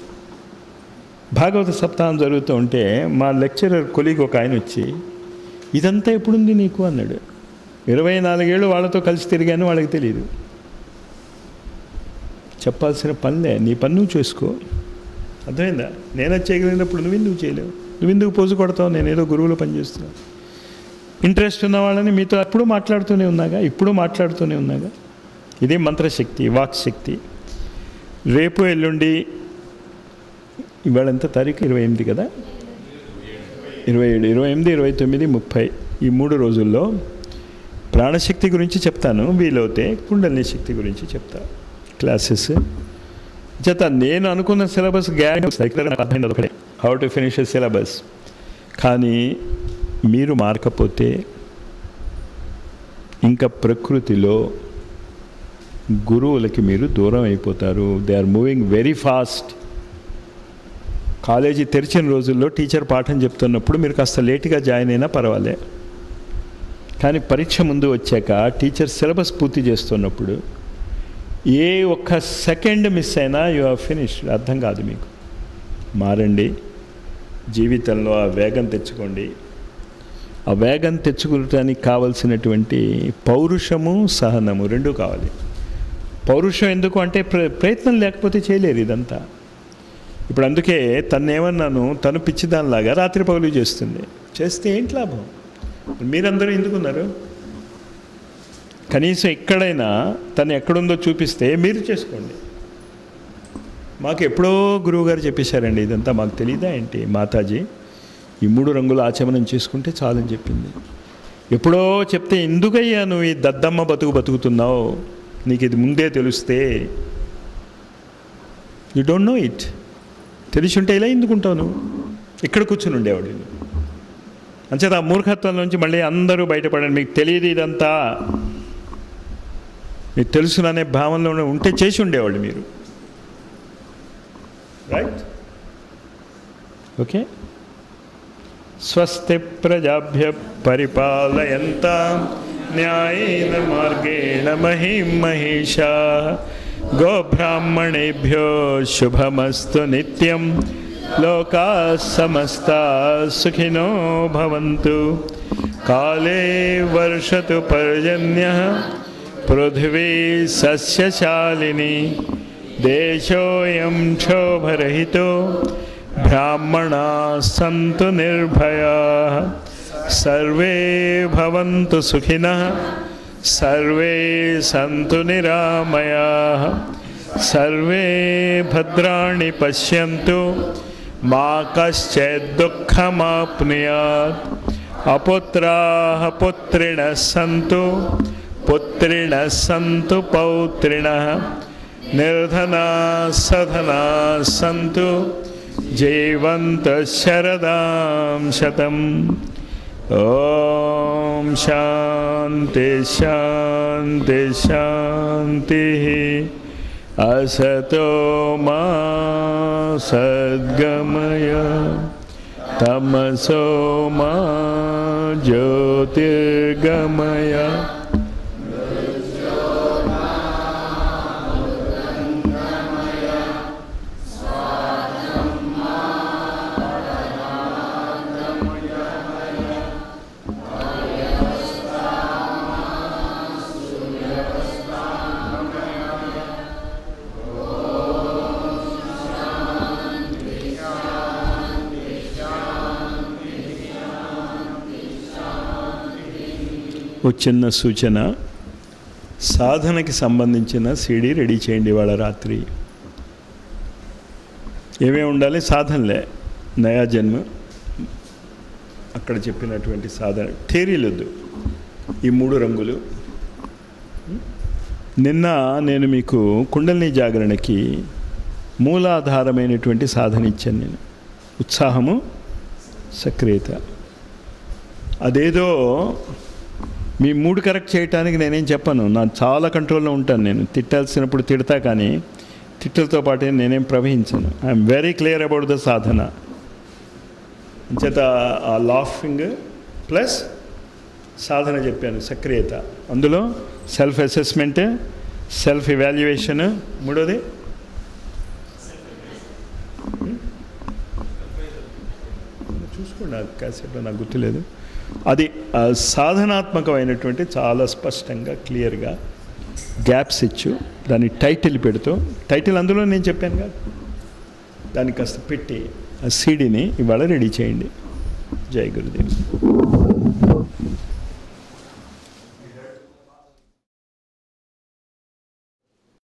భాగవత సప్తాహం జరుగుతూ ఉంటే మా లెక్చరర్ కొలిగి ఒక ఆయన వచ్చి ఇదంతా ఎప్పుడుంది నీకు అన్నాడు ఇరవై నాలుగేళ్ళు వాళ్ళతో కలిసి తిరిగాను వాళ్ళకి తెలియదు చెప్పాల్సిన పనిలే నీ పని నువ్వు చేసుకో అర్థమైందా నేను అది చేయగలిగినప్పుడు నువ్వు ఎందుకు చేయలేవు నువ్వు ఎందుకు పోజు కొడతావు నేను ఏదో గురువులో పనిచేస్తున్నాను ఇంట్రెస్ట్ ఉన్న వాళ్ళని మీతో అప్పుడు మాట్లాడుతూనే ఉన్నాగా ఇప్పుడు మాట్లాడుతూనే ఉన్నాగా ఇదే మంత్రశక్తి వాక్శక్తి రేపు ఎల్లుండి ఇవాళ ఎంత తారీఖు ఇరవై ఎనిమిది కదా ఇరవై ఏడు ఇరవై ఎనిమిది ఇరవై తొమ్మిది ముప్పై ఈ మూడు రోజుల్లో ప్రాణశక్తి గురించి చెప్తాను వీలవుతే కుండలిని శక్తి గురించి చెప్తా క్లాసెస్ చేత నేను అనుకున్న syllabus guarantee how to finish syllabus కానీ మీరు మారకపోతే ఇంకా ప్రకృతిలో గురువులకి మీరు దూరం అయిపోతారు they are moving very fast college తెరిచిన రోజుల్లో టీచర్ పాఠం చెప్తున్నప్పుడు మీరు కాస్త లేటుగా జాయిన్ అయినా పర్వాలే కానీ పరీక్ష ముందు వచ్చాక టీచర్ సిలబస్ పూర్తి చేస్తున్నప్పుడు ఏ ఒక్క సెకండ్ మిస్ అయినా యు ఆర్ ఫినిష్డ్ అర్థం కాదు మీకు మారండి జీవితంలో ఆ వేగం తెచ్చుకోండి ఆ వేగం తెచ్చుకోవటానికి కావలసినటువంటి పౌరుషము సహనము రెండూ కావాలి పౌరుషం ఎందుకు అంటే ప్ర ప్రయత్నం లేకపోతే చేయలేరు ఇదంతా ఇప్పుడు అందుకే తను ఏమన్నాను తను పిచ్చిదానిలాగా రాత్రి పగులు చేస్తుంది చేస్తే ఏంటి లాభం మీరందరూ ఎందుకున్నారు కనీసం ఎక్కడైనా తను ఎక్కడుందో చూపిస్తే మీరు చేసుకోండి మాకు ఎప్పుడో గురువుగారు చెప్పేశారండి ఇదంతా మాకు తెలియదా ఏంటి మాతాజీ ఈ మూడు రంగుల ఆచమనం చేసుకుంటే చాలని చెప్పింది ఎప్పుడో చెప్తే ఎందుకయ్యా నువ్వు ఈ దద్దమ్మ బతుకు బతుకుతున్నావు నీకు ఇది ముందే తెలిస్తే యూ డోంట్ నో ఇట్ తెలిసి ఉంటే ఇలా ఎందుకుంటావు నువ్వు ఇక్కడ కూర్చుని ఉండేవాడు వీళ్ళు. అంచేత ఆ మూర్ఖత్వం నుంచి మళ్ళీ అందరూ బయటపడండి మీకు తెలియదు ఇదంతా మీకు తెలుసుననే భావనలో ఉంటే చేసి ఉండేవాళ్ళు మీరు రైట్ ఓకే స్వస్తి ప్రజాభ్య పరిపాలయంత న్యాయేన మార్గేణ మహిం మహిషా గోబ్రాహ్మణేభ్యో శుభమస్తు నిత్యం లోకా సమస్తా సుఖినో భవంతు కాలే వర్షతు పర్జన్య పృథివీ సస్యశాలిని దేశోయం క్షోభరహితో బ్రాహ్మణా సంతు నిర్భయా సర్వే భవంతు సుఖినః సర్వే సంతు నిరామయా సర్వే భద్రాణి పశ్యంతు మా కశ్చిద్ దుఃఖమాప్నుయాత్ అపుత్రాः పుత్రిణः సంతు పుత్రిణः సంతు పౌత్రిణः నిర్ధనా సధనా సంతు జీవంత శరదాం శతం ఓం శాంతి శాంతి శాంతి అసతో మా సద్గమయ తమసో మా జ్యోతిర్గమయ ఒక చిన్న సూచన సాధనకి సంబంధించిన సీడీ రెడీ చేయండి వాళ్ళ రాత్రి ఏమేమి ఉండాలి సాధనలే నయా జన్మ అక్కడ చెప్పినటువంటి సాధన థేరీలొద్దు ఈ మూడు రంగులు నిన్న నేను మీకు కుండలిని జాగరణకి మూలాధారమైనటువంటి సాధన ఇచ్చాను నేను ఉత్సాహము సక్రియత అదేదో మీ మూడు కరెక్ట్ చేయటానికి నేనేం చెప్పను నా చాలా కంట్రోల్లో ఉంటాను నేను తిట్టాల్సినప్పుడు తిడతా కానీ తిట్టులతో పాటే నేనేం ప్రవహించను I'm very clear about the సాధన అంచేత ఆ లాఫింగ్ ప్లస్ సాధన చెప్పాను సక్రియత అందులో సెల్ఫ్ అసెస్మెంట్ సెల్ఫ్ ఇవాల్యుయేషన్ మూడోది చూసుకోండి ఆ క్యాసెట్లో నాకు గుర్తులేదు అది ఆ సాధనాత్మకమైనటువంటి చాలా స్పష్టంగా క్లియర్గా గ్యాప్స్ ఇచ్చు దాని టైటిల్ పెడుతూ టైటిల్ అందులో నేను చెప్పాను కదా దాన్ని కాస్త పెట్టి ఆ సీడీని ఇవాళ రెడీ చేయండి జై గురుదేవ్